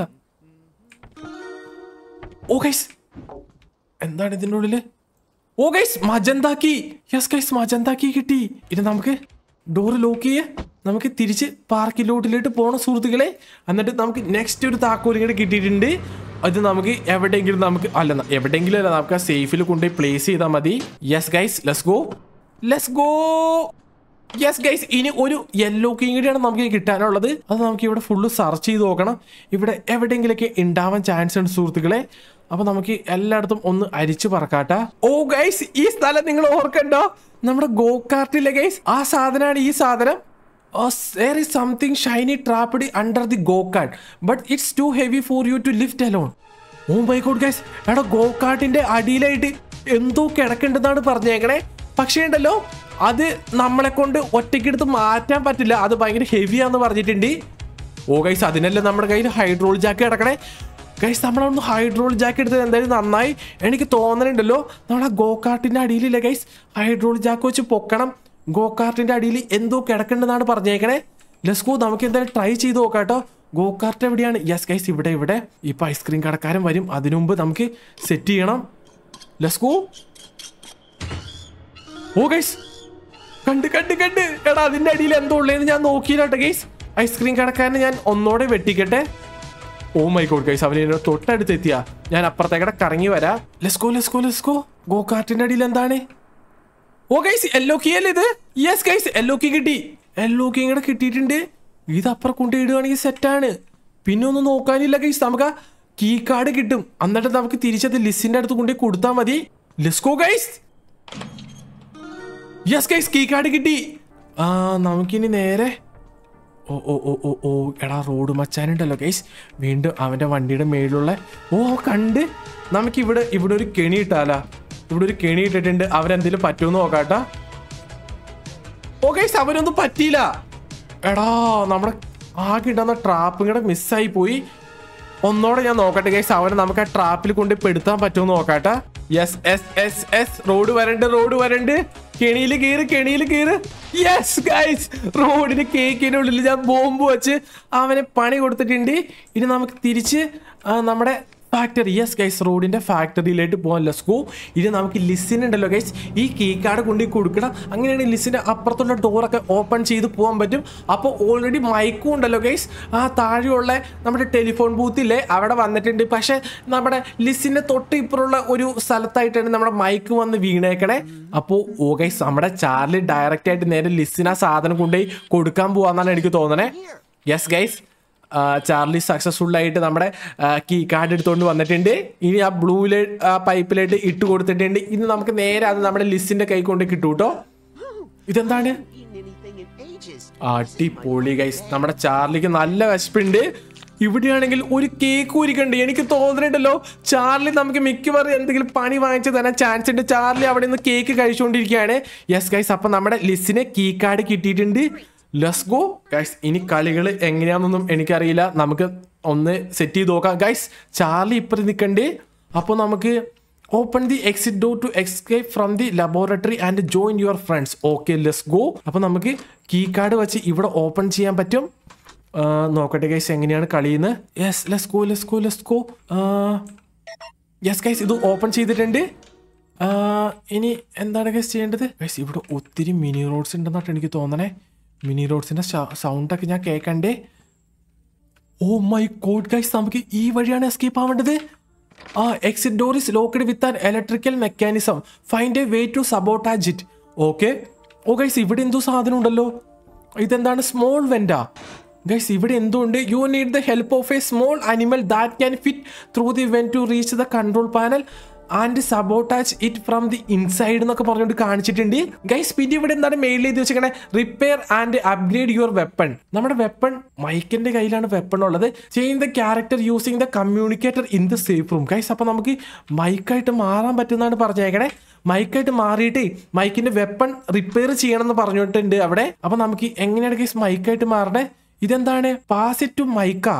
ഓ ഗൈസ് എന്താണ് ഇതിൻ്റെ ഉള്ളില് oh guys magenta key yes guys magenta key കിട്ടി ഇനി നമുക്ക് ഡോറ് ലോക്ക് ചെയ്യേ നമുക്ക് തിരിച്ച് പാർക്കിലോട്ടിലോട്ട് പോകണം സുഹൃത്തുക്കളെ എന്നിട്ട് നമുക്ക് നെക്സ്റ്റ് ഒരു താക്കോലും കൂടെ കിട്ടിയിട്ടുണ്ട് അത് നമുക്ക് എവിടെയെങ്കിലും നമുക്ക് അല്ല ന- എവിടെയെങ്കിലും അല്ല നമുക്ക് ആ സേഫിൽ കൊണ്ടുപോയി പ്ലേസ് ചെയ്താൽ മതി yes guys let's go let's go yes guys ഇനി ഒരു യെല്ലോ കിങ്ങിടെയാണ് നമുക്ക് കിട്ടാനുള്ളത് അത് നമുക്ക് ഇവിടെ ഫുള്ള് സെർച്ച് ചെയ്ത് നോക്കണം ഇവിടെ എവിടെയെങ്കിലൊക്കെ ഉണ്ടാവാൻ ചാൻസ് ഉണ്ട് സുഹൃത്തുക്കളെ അപ്പൊ നമുക്ക് എല്ലായിടത്തും ഒന്ന് അരിച്ചു പറക്കാട്ട ഓ ഗൈസ് ഈ സ്ഥലം നിങ്ങൾ ഓർക്കണ്ടോ നമ്മുടെ ഗോ കാർട്ടിലെ ഗൈസ് ആ സാധനമാണ് ഈ സാധനം Oh, there is something shiny trapped under the go-kart, but it's too heavy for you to lift alone. Oh my God guys എടാ ഗോ കാർട്ടിന്റെ അടിയിലായിട്ട് എന്തോ കിടക്കണ്ടെന്നാണ് പറഞ്ഞേക്കണേ പക്ഷേ ഉണ്ടല്ലോ അത് നമ്മളെ കൊണ്ട് ഒറ്റയ്ക്കെടുത്ത് മാറ്റാൻ പറ്റില്ല അത് ഭയങ്കര ഹെവിയാന്ന് പറഞ്ഞിട്ടുണ്ട് ഓ ഗൈസ് അതിനല്ലേ നമ്മുടെ കയ്യിൽ ഹൈഡ്രോൾ ജാക്ക് കിടക്കണേ ഗൈസ് നമ്മളൊന്ന് ഹൈഡ്രോൾ ജാക്ക് എടുത്തത് എന്തായാലും നന്നായി എനിക്ക് തോന്നണുണ്ടല്ലോ നമ്മളെ ഗോ കാർട്ടിന്റെ അടിയിലില്ല ഗൈസ് ഹൈഡ്രോൾ ജാക്ക് വെച്ച് പൊക്കണം ഗോ കാർട്ടിന്റെ അടിയിൽ എന്തോ കിടക്കണ്ടെന്നാണ് പറഞ്ഞേക്കണേ ലെസ്കോ നമുക്ക് എന്തായാലും ട്രൈ ചെയ്ത് നോക്കാം കേട്ടോ ഗോ കാർട്ട് എവിടെയാണ് യെസ് ഗൈസ് ഇവിടെ ഇവിടെ ഇപ്പൊ ഐസ്ക്രീം കടക്കാരൻ വരും അതിനു മുമ്പ് നമുക്ക് സെറ്റ് ചെയ്യണം ലെസ്കോ ഓ ഗൈസ് കണ്ട് കണ്ട് കണ്ട് എടാ അതിന്റെ അടിയിൽ എന്തോ ഉള്ളതെന്ന് ഞാൻ നോക്കിയില്ല ഗൈസ് ഐസ്ക്രീം കടക്കാരനെ ഞാൻ ഒന്നോടെ വെട്ടിക്കട്ടെ ഓ മൈ ഗോഡ് ഗൈസ് അവൻ എന്നോട് തൊട്ടടുത്ത് എത്തിയാ ഞാൻ അപ്പുറത്തേക്കടെ കറങ്ങി വരാം ലെസ്കോ ലെസ്കോ ലെസ്കോ ഗോ കാർട്ടിന്റെ അടിയിൽ എന്താണ് ഓ ഗൈസ് എല്ലോ കീ അല്ലേ ഇത് യെസ് ഗൈസ് എല്ലോ കീ കിട്ടി എല്ലോ കീ ഇങ്ങടെ കിട്ടിയിട്ടുണ്ട് ഇത് അപ്പുറം കൊണ്ട് ഇടുകയാണെങ്കിൽ സെറ്റാണ് പിന്നെ ഒന്നും നോക്കാനില്ല ഗൈസ് നമുക്ക് കീ കാർഡ് കിട്ടും എന്നിട്ട് നമുക്ക് തിരിച്ചത് ലിസിന്റെ അടുത്ത് കൊണ്ടുപോയി കൊടുത്താൽ മതി let's go guys yes guys key card കിട്ടി ആ നമുക്കിനി നേരെ ഓ ഓ ഓ ഓ ഓ എടാ റോഡ് മച്ചാനുണ്ടല്ലോ ഗൈസ് വീണ്ടും അവന്റെ വണ്ടിയുടെ മേളിലുള്ള ഓ കണ്ട് നമുക്ക് ഇവിടെ ഇവിടെ ഒരു കെണി ഇട്ടാലാ ഇവിടെ ഒരു കെണി ഇട്ടിട്ടുണ്ട് അവരെന്തെങ്കിലും പറ്റുമെന്ന് നോക്കാട്ടാ ഓ ഗൈസ് അവരൊന്നും പറ്റിയില്ല എടാ നമ്മുടെ ആകെ ഇടുന്ന ട്രാപ്പും കൂടെ മിസ്സായി പോയി ഒന്നോടെ ഞാൻ നോക്കട്ടെ ഗൈസ് അവനെ നമുക്ക് ആ ട്രാപ്പിൽ കൊണ്ട് പെടുത്താൻ പറ്റുമെന്ന് നോക്കാട്ടെ yes yes yes yes Rod വരണ്ട് റോഡ് വരണ്ട് കെണിയിൽ കീറ് കെണിയിൽ കീറ് യെസ് ഗൈസ് റോഡിന് കേക്കിന്റെ ഉള്ളിൽ ഞാൻ ബോംബ് വെച്ച് അവനെ പണി കൊടുത്തിട്ടുണ്ട് ഇനി നമുക്ക് തിരിച്ച് ആ, നമ്മുടെ ഫാക്ടറി യെസ് ഗൈസ് റോഡിന്റെ ഫാക്ടറിയിലേക്ക് പോകാൻ ലെസ്കോ ഇനി നമുക്ക് ലിസിന് ഉണ്ടല്ലോ ഗൈസ് ഈ കീ കാർഡ് കൊണ്ടുപോയി കൊടുക്കണം അങ്ങനെയാണ് ലിസിന്റെ അപ്പുറത്തുള്ള ഡോറൊക്കെ ഓപ്പൺ ചെയ്ത് പോകാൻ പറ്റും അപ്പോൾ ഓൾറെഡി മൈക്കും ഉണ്ടല്ലോ ഗൈസ് ആ താഴെയുള്ള നമ്മുടെ ടെലിഫോൺ ബൂത്തില്ലേ അവിടെ വന്നിട്ടുണ്ട് പക്ഷെ നമ്മുടെ ലിസിന്റെ തൊട്ട് ഇപ്പുറമുള്ള ഒരു സ്ഥലത്തായിട്ടാണ് നമ്മുടെ മൈക്ക് വന്ന് വീണേക്കണേ അപ്പോൾ ഓ ഗൈസ് നമ്മുടെ ചാർലി ഡയറക്റ്റ് ആയിട്ട് നേരെ ലിസിന് ആ സാധനം കൊണ്ടുപോയി കൊടുക്കാൻ പോവാന്നാണ് എനിക്ക് തോന്നണേ യെസ് ഗൈസ് ആ, ചാർലി സക്സസ്ഫുൾ ആയിട്ട് നമ്മുടെ കീ കാർഡ് എടുത്തുകൊണ്ട് വന്നിട്ടുണ്ട് ഇനി ആ ബ്ലൂവിലെ പൈപ്പിലായിട്ട് ഇട്ട് കൊടുത്തിട്ടുണ്ട് ഇനി നമുക്ക് നേരെ അത് നമ്മുടെ ലിസ്റ്റിന്റെ കൈ കൊണ്ട് കിട്ടും കേട്ടോ ഇതെന്താണ് Eaten anything in ages. അടിപൊളി ഗൈസ് നമ്മുടെ ചാർലിക്ക് നല്ല വിശപ്പുണ്ട് ഇവിടെയാണെങ്കിൽ ഒരു കേക്ക് ഒരുക്കുണ്ട് എനിക്ക് തോന്നുന്നുണ്ടല്ലോ ചാർലി നമുക്ക് മിക്കവാറും എന്തെങ്കിലും പണി വാങ്ങിച്ചു തരാൻ ചാൻസ് ഉണ്ട് ചാർലി അവിടെ നിന്ന് കേക്ക് കഴിച്ചുകൊണ്ടിരിക്കുകയാണ് യെസ് ഗൈസ് അപ്പൊ നമ്മുടെ ലിസിന് കീ കാർഡ് കിട്ടിയിട്ടുണ്ട് ലെസ് ഗോ ഗൈസ് ഇനി കളികൾ എങ്ങനെയാണെന്നൊന്നും എനിക്കറിയില്ല നമുക്ക് ഒന്ന് സെറ്റ് ചെയ്ത് നോക്കാം ഗൈസ് ചാർലി ഇപ്പുറം നിൽക്കണ്ടേ അപ്പോൾ നമുക്ക് open the exit door to escape from the laboratory and join your friends okay let's go അപ്പോൾ നമുക്ക് കീ കാർഡ് വെച്ച് ഇവിടെ ഓപ്പൺ ചെയ്യാൻ പറ്റും ആ, നോക്കട്ടെ ഗൈസ് എങ്ങനെയാണ് കളിയുന്നത് yes let's go let's go let's go yes guys ഇത് ഓപ്പൺ ചെയ്തിട്ടുണ്ട് ആ, ഇനി എന്താണ് ഗൈസ് ചെയ്യേണ്ടത് ഗൈസ് ഇവിടെ ഒത്തിരി മിനി റോഡ്സ് ഉണ്ടെന്നാണ് എനിക്ക് തോന്നണേ മിനി റോഡ്സിന്റെ സൗണ്ടൊക്കെ ഞാൻ കേൾക്കണ്ടേ ഓ മൈ ഗോഡ് ഗൈസ് നമുക്ക് ഈ വഴിയാണ് എസ്കേപ്പ് ആവേണ്ടത് ആ exit door is locked with an electrical mechanism find a way to sabotage it okay oh guys ഇവിടെ എന്തോ സാധനം ഉണ്ടല്ലോ ഇതെന്താണ് സ്മോൾ വെൻഡ ഗൈസ് ഇവിടെ എന്തുകൊണ്ട് you need the help of a small animal that can fit through the vent to reach the control panel and sabotage it from the inside എന്നൊക്കെ പറഞ്ഞുകൊണ്ട് കാണിച്ചിട്ടുണ്ട് ഗൈസ് പിന്നെ ഇവിടെ എന്താണ് മെയിൽ ചെയ്ത് വെച്ചിരിക്കണേ repair and upgrade your weapon നമ്മുടെ വെപ്പൺ മൈക്കിന്റെ കയ്യിലാണ് വെപ്പൺ ഉള്ളത് change the character using the communicator in the safe room guys അപ്പൊ നമുക്ക് മൈക്കായിട്ട് മാറാൻ പറ്റുന്നതാണ് പറഞ്ഞേക്കണേ മൈക്കായിട്ട് മാറിയിട്ട് മൈക്കിന്റെ വെപ്പൺ റിപ്പയർ ചെയ്യണം എന്ന് പറഞ്ഞിട്ടുണ്ട് അവിടെ അപ്പൊ നമുക്ക് എങ്ങനെയാണ് ഗൈസ് മൈക്കായിട്ട് മാറണേ ഇതെന്താണ് പാസ് ഇറ്റ് ടു മൈക്കാ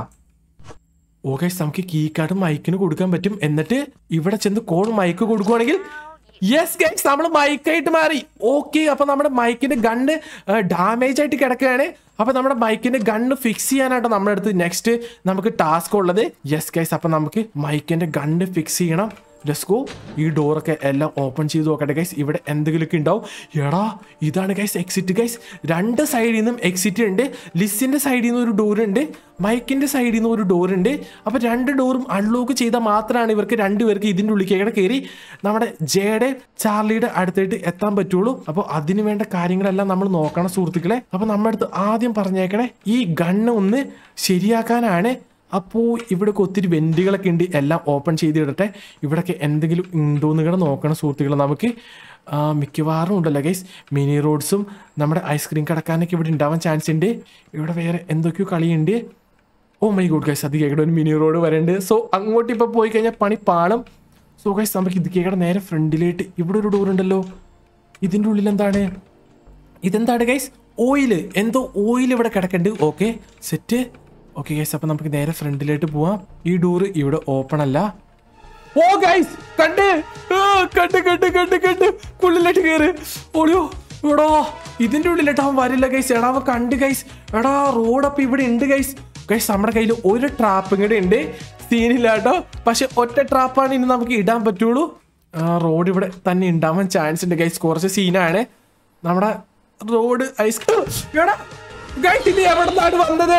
ഓ ഗൈസ് നമുക്ക് കീ കാർഡ് മൈക്കിന് കൊടുക്കാൻ പറ്റും എന്നിട്ട് ഇവിടെ ചെന്ന് കോൾ മൈക്ക് കൊടുക്കുവാണെങ്കിൽ യെസ് ഗൈസ് നമ്മൾ മൈക്കായിട്ട് മാറി ഓക്കെ അപ്പൊ നമ്മുടെ മൈക്കിന്റെ ഗണ്ണ് ഡാമേജ് ആയിട്ട് കിടക്കുകയാണ് അപ്പൊ നമ്മുടെ മൈക്കിന്റെ ഗണ്ണ് ഫിക്സ് ചെയ്യാനായിട്ട് നമ്മുടെ അടുത്ത് നെക്സ്റ്റ് നമുക്ക് ടാസ്ക് ഉള്ളത് യെസ് ഗൈസ് അപ്പൊ നമുക്ക് മൈക്കിന്റെ ഗണ്ണ് ഫിക്സ് ചെയ്യണം ലെസ്കോ ഈ ഡോറൊക്കെ എല്ലാം ഓപ്പൺ ചെയ്ത് നോക്കട്ടെ ഗൈസ് ഇവിടെ എന്തെങ്കിലുമൊക്കെ ഉണ്ടാവും എടാ ഇതാണ് ഗൈസ് എക്സിറ്റ് ഗൈസ് രണ്ട് സൈഡിൽ നിന്നും എക്സിറ്റ് ഉണ്ട് ലിസിന്റെ സൈഡിൽ നിന്ന് ഒരു ഡോർ ഉണ്ട് മൈക്കിന്റെ സൈഡിൽ നിന്ന് ഒരു ഡോർ ഉണ്ട് അപ്പൊ രണ്ട് ഡോറും അൺലോക്ക് ചെയ്താൽ മാത്രമാണ് ഇവർക്ക് രണ്ടുപേർക്ക് ഇതിന്റെ ഉള്ളിലേക്ക് കയറി നമ്മുടെ ജയുടെ ചാർലിയുടെ അടുത്തായിട്ട് എത്താൻ പറ്റുള്ളൂ അപ്പോൾ അതിന് വേണ്ട കാര്യങ്ങളെല്ലാം നമ്മൾ നോക്കണം സുഹൃത്തുക്കളെ അപ്പൊ നമ്മുടെ അടുത്ത് ആദ്യം പറഞ്ഞേക്കണേ ഈ ഗണ്ണ് ഒന്ന് ശരിയാക്കാനാണ് അപ്പോൾ ഇവിടെയൊക്കെ ഒത്തിരി വെൻറ്റുകളൊക്കെ ഉണ്ട് എല്ലാം ഓപ്പൺ ചെയ്തിടട്ടെ ഇവിടെയൊക്കെ എന്തെങ്കിലും ഉണ്ടോന്ന് കൂടെ നോക്കണം സുഹൃത്തുക്കൾ നമുക്ക് ആ, മിക്കവാറും ഉണ്ടല്ലോ ഗൈസ് മിനി റോഡ്സും നമ്മുടെ ഐസ്ക്രീം കടക്കാനൊക്കെ ഇവിടെ ഉണ്ടാവാൻ ചാൻസ് ഉണ്ട് ഇവിടെ വേറെ എന്തൊക്കെയോ കളിയുണ്ട് ഓ മൈ ഗോഡ് ഗൈസ് അത് കേൾക്കട്ടെ ഒരു മിനി റോഡ് വരണ്ട് സോ അങ്ങോട്ട് ഇപ്പോൾ പോയി കഴിഞ്ഞാൽ പണി പാളും സോ ഗൈസ് നമുക്ക് ഇത് കേൾക്കട്ടെ നേരെ ഫ്രണ്ടിലായിട്ട് ഇവിടെ ഒരു ഡോർ ഉണ്ടല്ലോ ഇതിൻ്റെ ഉള്ളിൽ എന്താണ് ഇതെന്താണ് ഗൈസ് ഓയില് എന്തോ ഓയിൽ ഇവിടെ കിടക്കുന്നുണ്ട് ഓക്കെ സെറ്റ് ഓക്കെ ഗൈസ് അപ്പൊ നമുക്ക് നേരെ ഫ്രണ്ടിലോട്ട് പോവാം ഈ ഡോറ് ഇവിടെ ഓപ്പൺ അല്ല ഓ ഗൈസ് കണ്ട് ആ, കണ്ട് കണ്ട് കണ്ട് കണ്ട് ഉള്ളിലോട്ട് കയറ് ഓടിയോ എടാ ഇതിന്റെ ഉള്ളിലോട്ട് അവൻ വരില്ല ഗൈസ് എടാ അവൻ കണ്ട് ഗൈസ് എടാ റോഡ് അപ്പൊ ഇവിടെ ഉണ്ട് ഗൈസ് ഗൈസ് നമ്മുടെ കയ്യിൽ ഒരു ട്രാപ്പും കൂടെ ഉണ്ട് സീനില്ല കേട്ടോ പക്ഷെ ഒറ്റ ട്രാപ്പാണ് ഇനി നമുക്ക് ഇടാൻ പറ്റുള്ളൂ റോഡ് ഇവിടെ തന്നെ ഉണ്ടാവാൻ ചാൻസ് ഉണ്ട് ഗൈസ് കുറച്ച് സീനാണ് നമ്മുടെ റോഡ് ഐസ് എടാ ഗൈസ് ഇത് എവിടെ നിന്നാണ് വന്നത്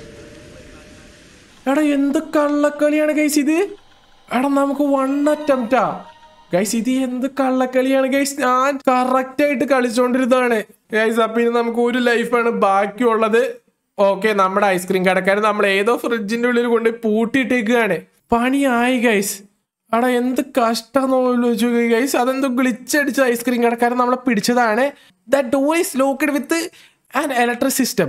എടാ എന്ത് കള്ളക്കളിയാണ് ഗൈസ് ഇത് എടാ നമുക്ക് വൺ അറ്റംപ്റ്റാ ഗൈസ് ഇത് എന്ത് കള്ളക്കളിയാണ് ഗൈസ് ഞാൻ കറക്റ്റ് ആയിട്ട് കളിച്ചോണ്ടിരുന്നതാണ് ഗൈസ് അപ്പൊ ഇനി നമുക്ക് ഒരു ലൈഫാണ് ബാക്കിയുള്ളത് ഓക്കെ നമ്മുടെ ഐസ്ക്രീം കടക്കാരൻ നമ്മൾ ഏതോ ഫ്രിഡ്ജിന്റെ ഉള്ളിൽ കൊണ്ട് പൂട്ടിയിട്ടേക്കാണ് പണിയായി ഗൈസ് എടാ എന്ത് കഷ്ടമെന്ന് ഗൈസ് അതെന്തോ ഗ്ലിച്ചടിച്ച ഐസ്ക്രീം കടക്കാരൻ നമ്മളെ പിടിച്ചതാണ് the door is locked with an electric system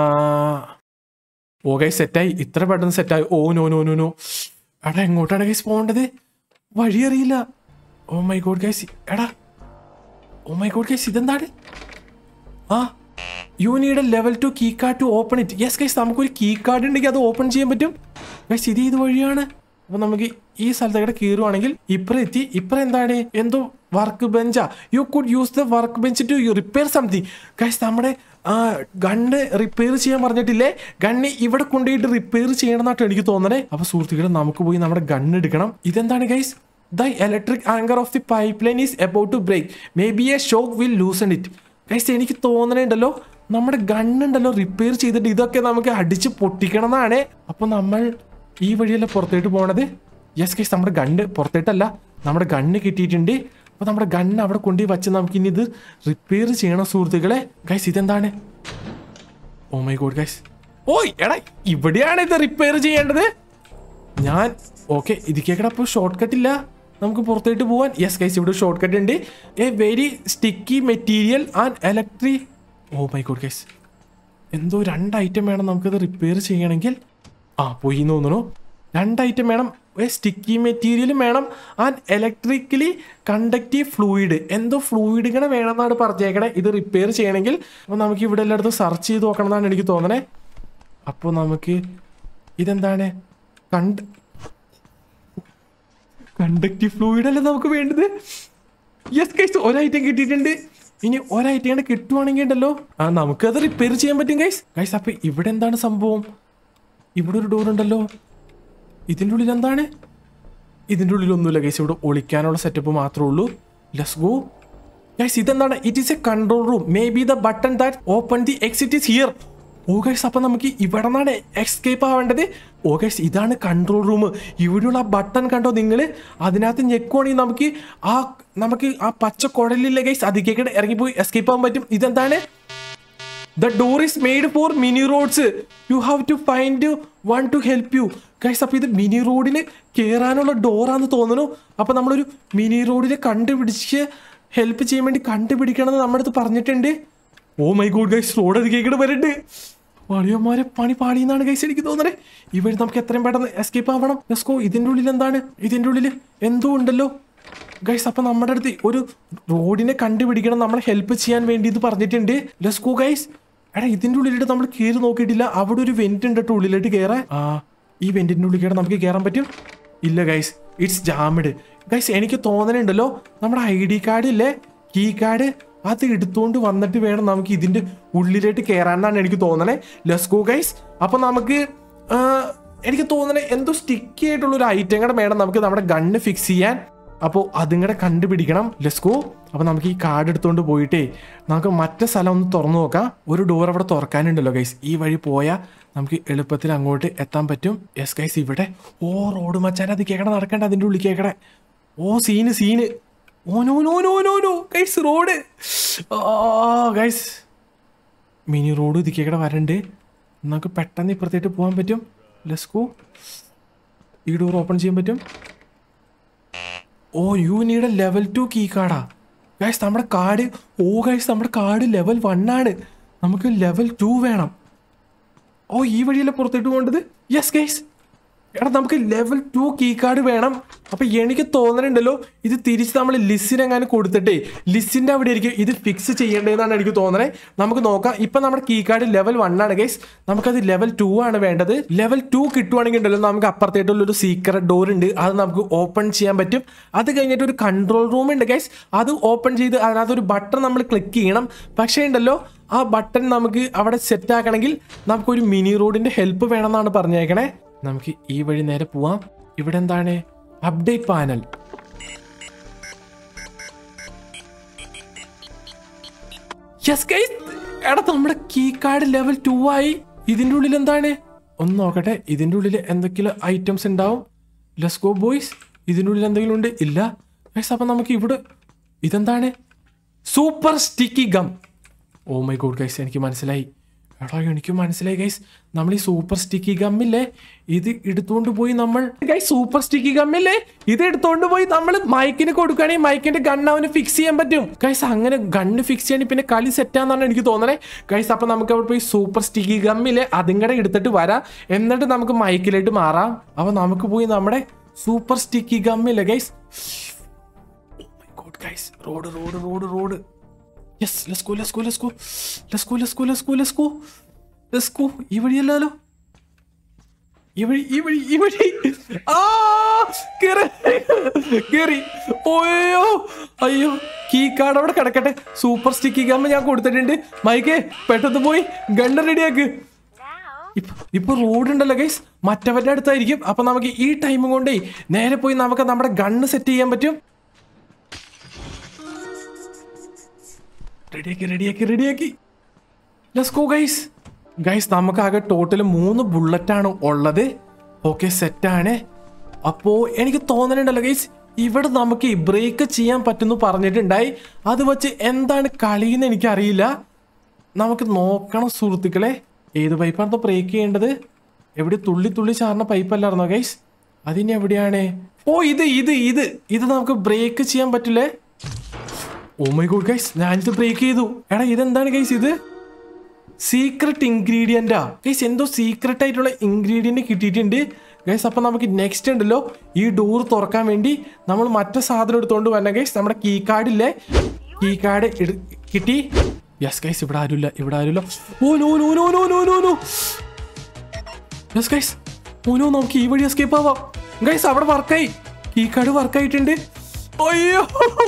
oh guys സെറ്റായി ഇത്ര പെട്ടെന്ന് സെറ്റായി oh no no no no എടാ എങ്ങോട്ടാണ് ഗൈസ് പോകേണ്ടത് വഴി അറിയില്ല ഓ മൈ ഗോഡ് ഗൈസ് എടാ ഓ മൈ ഗോഡ് ഗൈസ് ഇതെന്താണ് ആ you need a level two key card to open it yes guys നമുക്കൊരു കീ കാർഡ് ഉണ്ടെങ്കിൽ അത് ഓപ്പൺ ചെയ്യാൻ പറ്റും ഗൈസ് ഇത് ഇത് വഴിയാണ് അപ്പൊ നമുക്ക് ഈ സ്ഥലത്തേക്ക് കീറുവാണെങ്കിൽ ഇപ്പറ എത്തി ഇപ്പറ എന്താണ് എന്തോ വർക്ക് ബെഞ്ചാ you could use the workbench to repair something guys നമ്മുടെ ഗണ്ണ് റിപ്പയർ ചെയ്യാൻ പറഞ്ഞിട്ടില്ലേ ഗണ്ണ് ഇവിടെ കൊണ്ടുപോയിട്ട് റിപ്പയർ ചെയ്യണമെന്നാട്ടോ എനിക്ക് തോന്നണേ അപ്പൊ സുഹൃത്തുക്കളെ നമുക്ക് പോയി നമ്മുടെ ഗണ്ണ് എടുക്കണം ഇതെന്താണ് guys the electric anchor of the pipeline is about to break may be a shock will loosen it guys എനിക്ക് തോന്നണുണ്ടല്ലോ നമ്മുടെ ഗണ്ണുണ്ടല്ലോ റിപ്പയർ ചെയ്തിട്ട് ഇതൊക്കെ നമുക്ക് അടിച്ച് പൊട്ടിക്കണം എന്നാണ് അപ്പൊ നമ്മൾ ഈ വഴിയല്ല പുറത്തേട്ട് പോണത് യെസ് ഗൈസ് നമ്മുടെ ഗണ്ണ് പുറത്തേട്ടല്ല നമ്മുടെ ഗണ്ണ് കിട്ടിയിട്ടുണ്ട് അപ്പൊ നമ്മുടെ ഗണ്ണ് അവിടെ കൊണ്ടുപോയി വെച്ച് നമുക്ക് ഇനി ഇത് റിപ്പയർ ചെയ്യണം സുഹൃത്തുക്കളെ ഗൈസ് ഇതെന്താണ് ഓ മൈ ഗോഡ് ഗൈസ് ഓയ് എടാ ഇവിടെയാണ് ഇത് റിപ്പയർ ചെയ്യേണ്ടത് ഞാൻ ഓക്കെ ഇതിക്കേക്കട അപ്പോൾ ഷോർട്ട് കട്ട് ഇല്ല നമുക്ക് പുറത്തേട്ട് പോവാൻ യെസ് ഗൈസ് ഇവിടെ ഷോർട്ട് കട്ട് ഉണ്ട് a very sticky material and electric oh my God guys എന്തോ രണ്ട് ഐറ്റം വേണം നമുക്കത് റിപ്പയർ ചെയ്യണമെങ്കിൽ ആ പോയി എന്ന് തോന്നുന്നു രണ്ട് ഐറ്റം വേണം സ്റ്റിക്കി മെറ്റീരിയലും വേണം ആൻഡ് ഇലക്ട്രിക്കലി കണ്ടക്റ്റീവ് ഫ്ലൂയിഡ് എന്തോ ഫ്ലൂയിഡ് ഇങ്ങനെ വേണമെന്നാണ് പറഞ്ഞേക്കണേ ഇത് റിപ്പയർ ചെയ്യണമെങ്കിൽ അപ്പോൾ നമുക്ക് ഇവിടെ എല്ലായിടത്തും സെർച്ച് ചെയ്ത് നോക്കണം എന്നാണ് എനിക്ക് തോന്നണേ അപ്പോൾ നമുക്ക് ഇതെന്താണ് കണ്ട് കണ്ടക്റ്റീവ് ഫ്ലൂയിഡ് അല്ലേ നമുക്ക് വേണ്ടത് യെസ് ഗൈസ് ഒരൈറ്റം കിട്ടിയിട്ടുണ്ട് ഇനി ഒരൈറ്റം കൂടെ കിട്ടുവാണെങ്കിൽ ഉണ്ടല്ലോ ആ നമുക്കത് റിപ്പയർ ചെയ്യാൻ പറ്റും ഗൈസ് ഗൈസ് അപ്പൊ ഇവിടെ എന്താണ് സംഭവം ഇവിടെ ഒരു ഡോർ ഉണ്ടല്ലോ ഇതിൻ്റെ ഉള്ളിൽ എന്താണ് ഇതിൻ്റെ ഉള്ളിൽ ഒന്നുമില്ല ഗൈസ് ഇവിടെ ഒളിക്കാനുള്ള സെറ്റപ്പ് മാത്രമേ ഉള്ളൂ ലെസ് ഗോ ഗൈസ് ഇതെന്താണ് it is a control room maybe the button that open the exit is here oh guys അപ്പൊ നമുക്ക് ഇവിടെ നിന്നാണ് എക്സ്കേപ്പ് ആവേണ്ടത് ഓ ഗൈസ് ഇതാണ് കൺട്രോൾ റൂം ഇവിടെയുള്ള ആ ബട്ടൺ കണ്ടോ നിങ്ങൾ അതിനകത്ത് ഞെക്കുവാണെങ്കിൽ നമുക്ക് ആ നമുക്ക് ആ പച്ച കുടലില്ല ഗൈസ് അതിക്കേക്ക് ഇറങ്ങിപ്പോയി എസ്കേപ്പ് ആവാൻ പറ്റും ഇതെന്താണ് the door is made for mini Rods you have to find one to help you guys അപ്പൊ ഇത് മിനി റോഡിൽ കയറാനുള്ള ഡോറാന്ന് തോന്നുന്നു അപ്പൊ നമ്മളൊരു മിനി റോഡിൽ കണ്ടുപിടിച്ച് ഹെൽപ്പ് ചെയ്യാൻ വേണ്ടി കണ്ടുപിടിക്കണമെന്ന് നമ്മുടെ അടുത്ത് പറഞ്ഞിട്ടുണ്ട് oh my God guys Rod അത് കേൾക്കണ വരുന്നുണ്ട് വളിയന്മാരെ പണി പാളിയെന്നാണ് ഗൈസ് എനിക്ക് തോന്നണേ ഇവിടെ നമുക്ക് എത്രയും പെട്ടെന്ന് എസ്കേപ്പ് ആവണം ലെസ്കോ ഇതിൻ്റെ ഉള്ളിൽ എന്താണ് ഇതിൻ്റെ ഉള്ളിൽ എന്തോ ഉണ്ടല്ലോ ഗൈസ് അപ്പൊ നമ്മുടെ അടുത്ത് ഒരു റോഡിനെ കണ്ടുപിടിക്കണം നമ്മളെ ഹെൽപ്പ് ചെയ്യാൻ വേണ്ടി ഇത് പറഞ്ഞിട്ടുണ്ട് ലെസ്കോ ഗൈസ് എടാ ഇതിന്റെ ഉള്ളിലിട്ട് നമ്മൾ കയറി നോക്കിയിട്ടില്ല അവിടെ ഒരു വെന്റ് ഉണ്ട് കേട്ടോ ഉള്ളിലോട്ട് കയറാൻ ആ ഈ വെന്റിന്റെ ഉള്ളിൽ കയറാൻ നമുക്ക് കയറാൻ പറ്റും ഇല്ല ഗൈസ് ഇറ്റ്സ് ജാമിഡ് ഗൈസ് എനിക്ക് തോന്നലുണ്ടല്ലോ നമ്മുടെ ഐ ഡി കാർഡ് ഇല്ലേ കീ കാർഡ് അത് എടുത്തുകൊണ്ട് വന്നിട്ട് വേണം നമുക്ക് ഇതിന്റെ ഉള്ളിലേക്ക് കയറാനാണ് എനിക്ക് തോന്നണേ ലെസ്കോ ഗൈസ് അപ്പൊ നമുക്ക് ആ, എനിക്ക് തോന്നണേ എന്തോ സ്റ്റിക്കി ആയിട്ടുള്ള ഒരു ഐറ്റം കൂടെ വേണം നമുക്ക് നമ്മുടെ ഗണ്ണ് ഫിക്സ് ചെയ്യാൻ അപ്പോൾ അതിങ്ങടെ കണ്ടുപിടിക്കണം ലെസ്കോ അപ്പോൾ നമുക്ക് ഈ കാർഡ് എടുത്തുകൊണ്ട് പോയിട്ടേ നമുക്ക് മറ്റേ സ്ഥലം ഒന്ന് തുറന്നു നോക്കാം ഒരു ഡോർ അവിടെ തുറക്കാനുണ്ടല്ലോ ഗൈസ് ഈ വഴി പോയാൽ നമുക്ക് എളുപ്പത്തിൽ അങ്ങോട്ട് എത്താൻ പറ്റും യെസ് ഗൈസ് ഇവിടെ ഓ റോഡ് മച്ചാൻ അത് കേക്കട നടക്കണ്ട അതിൻ്റെ ഉള്ളിൽ കേക്കട oh scene scene oh no no no no no guys Rod guys mini Rod ഇതിക്കേക്കടെ വരണ്ട് നമുക്ക് പെട്ടെന്ന് ഇപ്പുറത്തേട്ട് പോകാൻ പറ്റും ലെസ്കോ ഈ ഡോർ ഓപ്പൺ ചെയ്യാൻ പറ്റും oh you need level two key കാർഡാ ഗൈസ് നമ്മുടെ കാർഡ് ഓ ഗൈസ് നമ്മുടെ കാർഡ് ലെവൽ വൺ ആണ് നമുക്ക് ലെവൽ ടു വേണം ഓ ഈ വഴിയല്ലേ പുറത്തേട്ട് പോകേണ്ടത് യെസ് ഗൈസ് എടാ നമുക്ക് ലെവൽ ടു കീ കാർഡ് വേണം അപ്പൊ എനിക്ക് തോന്നണുണ്ടല്ലോ ഇത് തിരിച്ച് നമ്മൾ ലിസിനെങ്ങാനും കൊടുത്തിട്ടേ ലിസിന്റെ അവിടെ ആയിരിക്കും ഇത് ഫിക്സ് ചെയ്യേണ്ടതെന്നാണ് എനിക്ക് തോന്നണേ നമുക്ക് നോക്കാം ഇപ്പൊ നമ്മുടെ കീ കാർഡ് ലെവൽ വൺ ആണ് ഗൈസ് നമുക്കത് ലെവൽ ടു ആണ് വേണ്ടത് ലെവൽ ടു കിട്ടുവാണെങ്കിൽ ഉണ്ടല്ലോ നമുക്ക് അപ്പുറത്തേട്ടുള്ള ഒരു സീക്രട്ട് ഡോർ ഉണ്ട് അത് നമുക്ക് ഓപ്പൺ ചെയ്യാൻ പറ്റും അത് കഴിഞ്ഞിട്ട് ഒരു കൺട്രോൾ റൂം ഉണ്ട് ഗൈസ് അത് ഓപ്പൺ ചെയ്ത് അതിനകത്ത് ഒരു ബട്ടൺ നമ്മൾ ക്ലിക്ക് ചെയ്യണം പക്ഷേ ഉണ്ടല്ലോ ആ ബട്ടൺ നമുക്ക് അവിടെ സെറ്റ് ആക്കണമെങ്കിൽ നമുക്കൊരു മിനി റോഡിന്റെ ഹെൽപ്പ് വേണമെന്നാണ് പറഞ്ഞേക്കണേ നമുക്ക് ഈ വഴി നേരെ പോവാം ഇവിടെ എന്താണ് അപ്ഡേറ്റ് പാനൽ യെസ് ഗൈസ് എടാ നമ്മുടെ കീ കാർഡ് ലെവൽ ടു ആയി ഇതിന്റെ ഉള്ളിൽ എന്താണ് ഒന്ന് നോക്കട്ടെ ഇതിന്റെ ഉള്ളിൽ എന്തൊക്കെയും ഐറ്റംസ് ഉണ്ടാവും ലെസ് ഗോ ബോയ്സ് ഇതിന്റെ ഉള്ളിൽ എന്തെങ്കിലും ഉണ്ട് ഇല്ല ഗൈസ് അപ്പൊ നമുക്ക് ഇവിടെ ഇതെന്താണ് super sticky gum oh my God guys എനിക്ക് മനസ്സിലായി എടാ എനിക്ക് മനസ്സിലായി ഗൈസ് നമ്മൾ ഈ സൂപ്പർ സ്റ്റിക്കി ഗമ്മില്ലേ ഇത് എടുത്തുകൊണ്ട് പോയി നമ്മൾ ഗൈസ് സൂപ്പർ സ്റ്റിക്കി ഗമ്മില്ലേ ഇത് എടുത്തുകൊണ്ട് പോയി നമ്മൾ മൈക്കിന് കൊടുക്കുകയാണെങ്കിൽ മൈക്കിന്റെ ഗണ്ണ് അവന് ഫിക്സ് ചെയ്യാൻ പറ്റും ഗൈസ് അങ്ങനെ ഗണ്ണ് ഫിക്സ് ചെയ്യാൻ പിന്നെ കളി സെറ്റാന്നാണ് എനിക്ക് തോന്നണേ ഗൈസ് അപ്പൊ നമുക്ക് അവിടെ പോയി സൂപ്പർ സ്റ്റിക്കി ഗമ്മില്ലേ അതിങ്ങടെ എടുത്തിട്ട് വരാം എന്നിട്ട് നമുക്ക് മൈക്കിലേക്ക് മാറാം അപ്പൊ നമുക്ക് പോയി നമ്മുടെ സൂപ്പർ സ്റ്റിക്കി ഗമ്മില്ലേ guys god guys Rod Rod Rod Rod yes let's go let's go let's go let's go let's go let's go let's go let's go ഈ വഴിയല്ലല്ലോ ഈ വഴി ഈ വഴി ഈ വഴി ആ കേറി കേറി ഓയോ അയ്യോ കീ കാർഡ് അവിടെ കിടക്കട്ടെ സൂപ്പർ സ്റ്റിക്കി ഗമ്മ ഞാൻ കൊടുത്തിട്ടുണ്ട് മൈക്കേ പെട്ടെന്ന് പോയി ഗണ്ണ് റെഡിയാക്ക് Now, ഇപ്പൊ ഇപ്പൊ റോഡ് ഉണ്ടല്ലോ ഗൈസ് മറ്റവരുടെ അടുത്തായിരിക്കും അപ്പൊ നമുക്ക് ഈ ടൈം കൊണ്ടേ നേരെ പോയി നമുക്ക് നമ്മുടെ ഗണ്ണ് സെറ്റ് ചെയ്യാൻ പറ്റും റെഡിയാക്കി റെഡിയാക്കി റെഡിയാക്കി ലെറ്റ്സ് ഗോ ഗൈസ് ഗൈസ് നമുക്കാകെ ടോട്ടൽ മൂന്ന് ബുള്ളറ്റാണ് ഉള്ളത് ഓക്കെ സെറ്റാണ് അപ്പോൾ എനിക്ക് തോന്നലുണ്ടല്ലോ ഗൈസ് ഇവിടെ നമുക്ക് ബ്രേക്ക് ചെയ്യാൻ പറ്റുമെന്ന് പറഞ്ഞിട്ടുണ്ടായി അത് വെച്ച് എന്താണ് കളിയെന്ന് എനിക്കറിയില്ല നമുക്ക് നോക്കണം സുഹൃത്തുക്കളെ ഏത് പൈപ്പാണ് ബ്രേക്ക് ചെയ്യേണ്ടത് എവിടെ തുള്ളി തുള്ളി ചാർന്ന പൈപ്പല്ലായിരുന്നോ ഗൈസ് അതിന് എവിടെയാണ് ഓ ഇത് ഇത് ഇത് ഇത് നമുക്ക് ബ്രേക്ക് ചെയ്യാൻ പറ്റില്ലേ ഓ മൈ ഗോഡ് ഗൈസ് ഞാനിത് ബ്രേക്ക് ചെയ്തു എടാ ഇതെന്താണ് ഗൈസ് ഇത് സീക്രട്ട് ഇൻഗ്രീഡിയന്റാ ഗൈസ് എന്തോ സീക്രട്ട് ആയിട്ടുള്ള ഇൻഗ്രീഡിയന്റ് കിട്ടിയിട്ടുണ്ട് ഗൈസ് അപ്പൊ നമുക്ക് നെക്സ്റ്റ് ഉണ്ടല്ലോ ഈ ഡോർ തുറക്കാൻ വേണ്ടി നമ്മൾ മറ്റേ സാധനം എടുത്തോണ്ട് വന്ന ഗൈസ് നമ്മുടെ കീ കാർഡില്ലേ കീ കാർഡ് കിട്ടി യെസ് ഗൈസ് ഇവിടെ ആരുമില്ല ഇവിടെ ആരുമില്ല oh no no no no no no no yes guys oh no നമുക്ക് ഈ വഴി എസ്കേപ്പ് ആവാം ഗൈസ് അവിടെ വർക്കായി കീ കാർഡ് വർക്കായിട്ടുണ്ട് അയ്യോ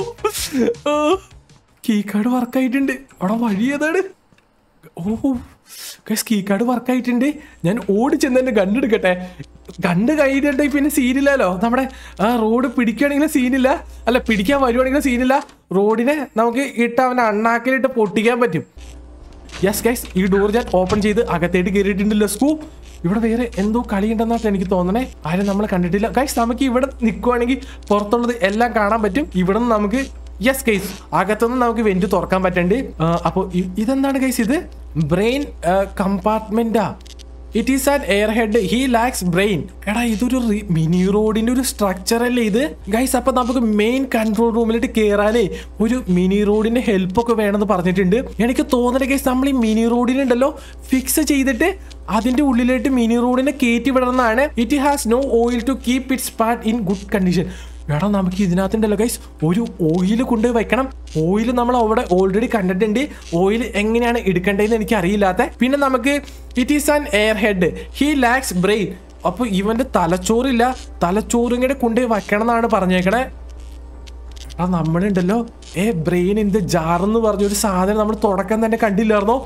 കീ കാർഡ് വർക്കായിട്ടുണ്ട് അവിടെ വഴി ഏതാണ് ഓ ഗൈസ് കീ കാർഡ് വർക്കായിട്ടുണ്ട് ഞാൻ ഓടി ചെന്ന് തന്നെ ഗണ്ണെടുക്കട്ടെ ഗണ്ണ് കയ്യിലുണ്ടെ പിന്നെ സീനില്ലല്ലോ നമ്മുടെ ആ റോഡ് പിടിക്കുകയാണെങ്കിലും സീനില്ല അല്ല പിടിക്കാൻ വരുവാണെങ്കിലും സീനില്ല റോഡിനെ നമുക്ക് ഇട്ട് അവനെ അണ്ണാക്കിലിട്ട് പൊട്ടിക്കാൻ പറ്റും യെസ് ഗൈസ് ഈ ഡോർ ഞാൻ ഓപ്പൺ ചെയ്ത് അകത്തേട്ട് കയറിയിട്ടുണ്ടല്ലോ സ്കൂ ഇവിടെ വേറെ എന്തോ കളിയുണ്ടെന്നാണ് എനിക്ക് തോന്നണേ ആരും നമ്മൾ കണ്ടിട്ടില്ല ഗൈസ് നമുക്ക് ഇവിടെ നിൽക്കുവാണെങ്കിൽ പുറത്തുള്ളത് എല്ലാം കാണാൻ പറ്റും ഇവിടെ നിന്ന് നമുക്ക് യെസ് ഗൈസ് അകത്തുനിന്ന് നമുക്ക് വെന്റ് തുറക്കാൻ പറ്റണ്ട് അപ്പോൾ ഇതെന്താണ് ഗൈസ് ഇത് ബ്രെയിൻ കമ്പാർട്ട്മെന്റാ it is an airhead he lacks brain എടാ ഇതൊരു മിനി റോഡിന്റെ ഒരു സ്ട്രക്ചർ അല്ലേ ഇത് ഗൈസ് അപ്പൊ നമുക്ക് മെയിൻ കൺട്രോൾ റൂമിലേക്ക് കയറാനേ ഒരു മിനി റോഡിന്റെ ഹെൽപ്പ് ഒക്കെ വേണമെന്ന് പറഞ്ഞിട്ടുണ്ട് എനിക്ക് തോന്നുന്നത് ഗൈസ് നമ്മൾ ഈ മിനി റോഡിനുണ്ടല്ലോ ഫിക്സ് ചെയ്തിട്ട് അതിന്റെ ഉള്ളിലേക്ക് മിനി റോഡിനെ കയറ്റി വിടണമെന്നാണ് it has no oil to keep its part in good condition എടാ നമുക്ക് ഇതിനകത്തുണ്ടല്ലോ ഗൈസ് ഒരു ഓയിൽ കൊണ്ട് വെക്കണം ഓയിൽ നമ്മൾ അവിടെ ഓൾറെഡി കണ്ടിട്ടുണ്ട് ഓയിൽ എങ്ങനെയാണ് എടുക്കേണ്ടതെന്ന് എനിക്ക് അറിയില്ലാത്ത പിന്നെ നമുക്ക് it is an airhead he lacks brain അപ്പൊ ഇവന്റെ തലച്ചോറില്ല തലച്ചോറും കൂടെ കൊണ്ട് വെക്കണം എന്നാണ് പറഞ്ഞേക്കണേ എടാ നമ്മളുണ്ടല്ലോ ഏ ബ്രെയിൻ ഇൻ ദ ജാർ എന്ന് പറഞ്ഞ ഒരു സാധനം നമ്മൾ തുടക്കം തന്നെ കണ്ടില്ലായിരുന്നോ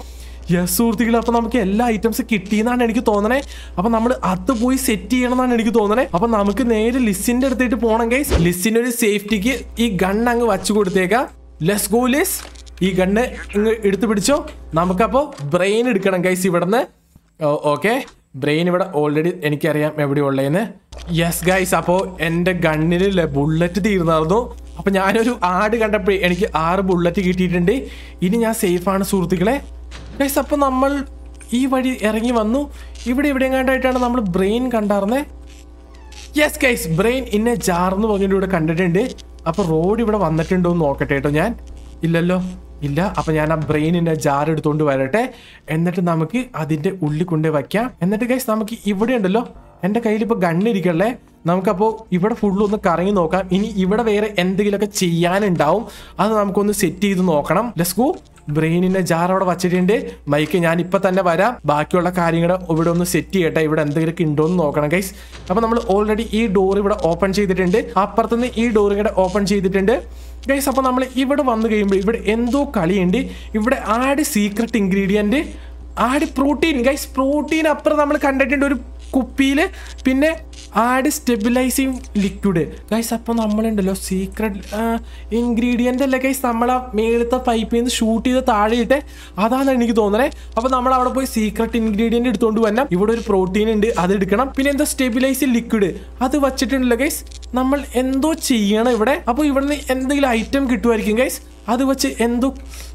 യെസ് സുഹൃത്തുക്കളെ അപ്പൊ നമുക്ക് എല്ലാ ഐറ്റംസ് കിട്ടിയെന്നാണ് എനിക്ക് തോന്നണേ അപ്പൊ നമ്മൾ അത് പോയി സെറ്റ് ചെയ്യണം എന്നാണ് എനിക്ക് തോന്നണേ അപ്പൊ നമുക്ക് നേരെ ലിസിന്റെ അടുത്തേക്ക് പോകണം ഗൈസ് ലിസിന്റെ ഒരു സേഫ്റ്റിക്ക് ഈ ഗൺ അങ്ങ് വച്ചു കൊടുത്തേക്കാം ലെസ് ഗോ ലിസ് ഈ ഗണ്ണ് ഇങ്ങ് എടുത്തു പിടിച്ചോ നമുക്കപ്പോ ബ്രെയിൻ എടുക്കണം ഗൈസ് ഇവിടുന്ന് ഓക്കെ ബ്രെയിൻ ഇവിടെ ഓൾറെഡി എനിക്കറിയാം എവിടെ ഉള്ളതെന്ന് യെസ് ഗൈസ് അപ്പോൾ എൻ്റെ ഗണ്ണിൽ ബുള്ളറ്റ് തീർന്നായിരുന്നു അപ്പൊ ഞാനൊരു ആട് കണ്ടപ്പോഴേ എനിക്ക് ആറ് ബുള്ളറ്റ് കിട്ടിയിട്ടുണ്ട് ഇനി ഞാൻ സേഫാണ് സുഹൃത്തുക്കളെ ഗൈസ് അപ്പോൾ നമ്മൾ ഈ വഴി ഇറങ്ങി വന്നു ഇവിടെ ഇവിടെ എങ്ങാണ്ടായിട്ടാണ് നമ്മൾ ബ്രെയിൻ കണ്ടാർന്നേ യെസ് ഗൈസ് ബ്രെയിൻ ഇന്നെ ജാർന്ന് പറഞ്ഞിട്ട് ഇവിടെ കണ്ടിട്ടുണ്ട് അപ്പൊ റോഡ് ഇവിടെ വന്നിട്ടുണ്ടോ എന്ന് നോക്കട്ടെ കേട്ടോ ഞാൻ ഇല്ലല്ലോ ഇല്ല അപ്പൊ ഞാൻ ആ ബ്രെയിനിന്റെ ജാർ എടുത്തുകൊണ്ട് വരട്ടെ എന്നിട്ട് നമുക്ക് അതിന്റെ ഉള്ളിൽ കൊണ്ട് വയ്ക്കാം എന്നിട്ട് ഗൈസ് നമുക്ക് ഇവിടെ ഉണ്ടല്ലോ എന്റെ കയ്യിൽ ഇപ്പൊ ഗണ്ണിരിക്കല്ലേ നമുക്കപ്പോ ഇവിടെ ഫുള്ള് ഒന്ന് കറങ്ങി നോക്കാം ഇനി ഇവിടെ വേറെ എന്തെങ്കിലുമൊക്കെ ചെയ്യാനുണ്ടാവും അത് നമുക്കൊന്ന് സെറ്റ് ചെയ്ത് നോക്കണം ലെസ്കു ബ്രെയിനിന്റെ ജാർ അവിടെ വച്ചിട്ടുണ്ട് മൈക്ക് ഞാൻ ഇപ്പൊ തന്നെ വരാം ബാക്കിയുള്ള കാര്യങ്ങൾ ഇവിടെ ഒന്ന് സെറ്റ് ചെയ്യട്ടെ ഇവിടെ എന്തെങ്കിലുമൊക്കെ ഉണ്ടോ എന്ന് നോക്കണം ഗൈസ് അപ്പൊ നമ്മൾ ഓൾറെഡി ഈ ഡോർ ഇവിടെ ഓപ്പൺ ചെയ്തിട്ടുണ്ട് അപ്പുറത്തുനിന്ന് ഈ ഡോർ ഇവിടെ ഓപ്പൺ ചെയ്തിട്ടുണ്ട് ഗൈസ് അപ്പൊ നമ്മൾ ഇവിടെ വന്നു കഴിയുമ്പോൾ ഇവിടെ എന്തോ കളിയുണ്ട് ഇവിടെ add secret ingredient add protein guys protein അപ്പുറം നമ്മൾ കണ്ടിട്ടുണ്ട് ഒരു കുപ്പിയിൽ പിന്നെ ആഡ് സ്റ്റെബിലൈസിങ് ലിക്വിഡ് ഗൈസ് അപ്പോൾ നമ്മളുണ്ടല്ലോ സീക്രട്ട് ഇൻഗ്രീഡിയൻ്റ് അല്ലേ ഗൈസ് നമ്മൾ ആ മേളത്തെ പൈപ്പിൽ നിന്ന് ഷൂട്ട് ചെയ്ത് താഴെ ഇട്ടെ അതാണ് എനിക്ക് തോന്നണേ അപ്പോൾ നമ്മൾ അവിടെ പോയി സീക്രട്ട് ഇൻഗ്രീഡിയൻ്റ് എടുത്തുകൊണ്ട് വരണം ഇവിടെ ഒരു പ്രോട്ടീൻ ഉണ്ട് അത് എടുക്കണം പിന്നെ എന്താ സ്റ്റെബിലൈസിങ് ലിക്വിഡ് അത് വച്ചിട്ടുണ്ടല്ലോ ഗൈസ് നമ്മൾ എന്തോ ചെയ്യണം ഇവിടെ അപ്പോൾ ഇവിടുന്ന് എന്തെങ്കിലും ഐറ്റം കിട്ടുമായിരിക്കും ഗൈസ് അത് വെച്ച് എന്തോ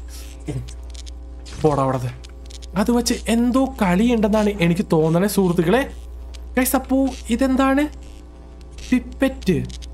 പോടാ അവിടെ അത് വെച്ച് എന്തോ കളിയുണ്ടെന്നാണ് എനിക്ക് തോന്നണേ സുഹൃത്തുക്കളെ ഗൈസ് അപ്പോ ഇതെന്താണ് പിപ്പറ്റ്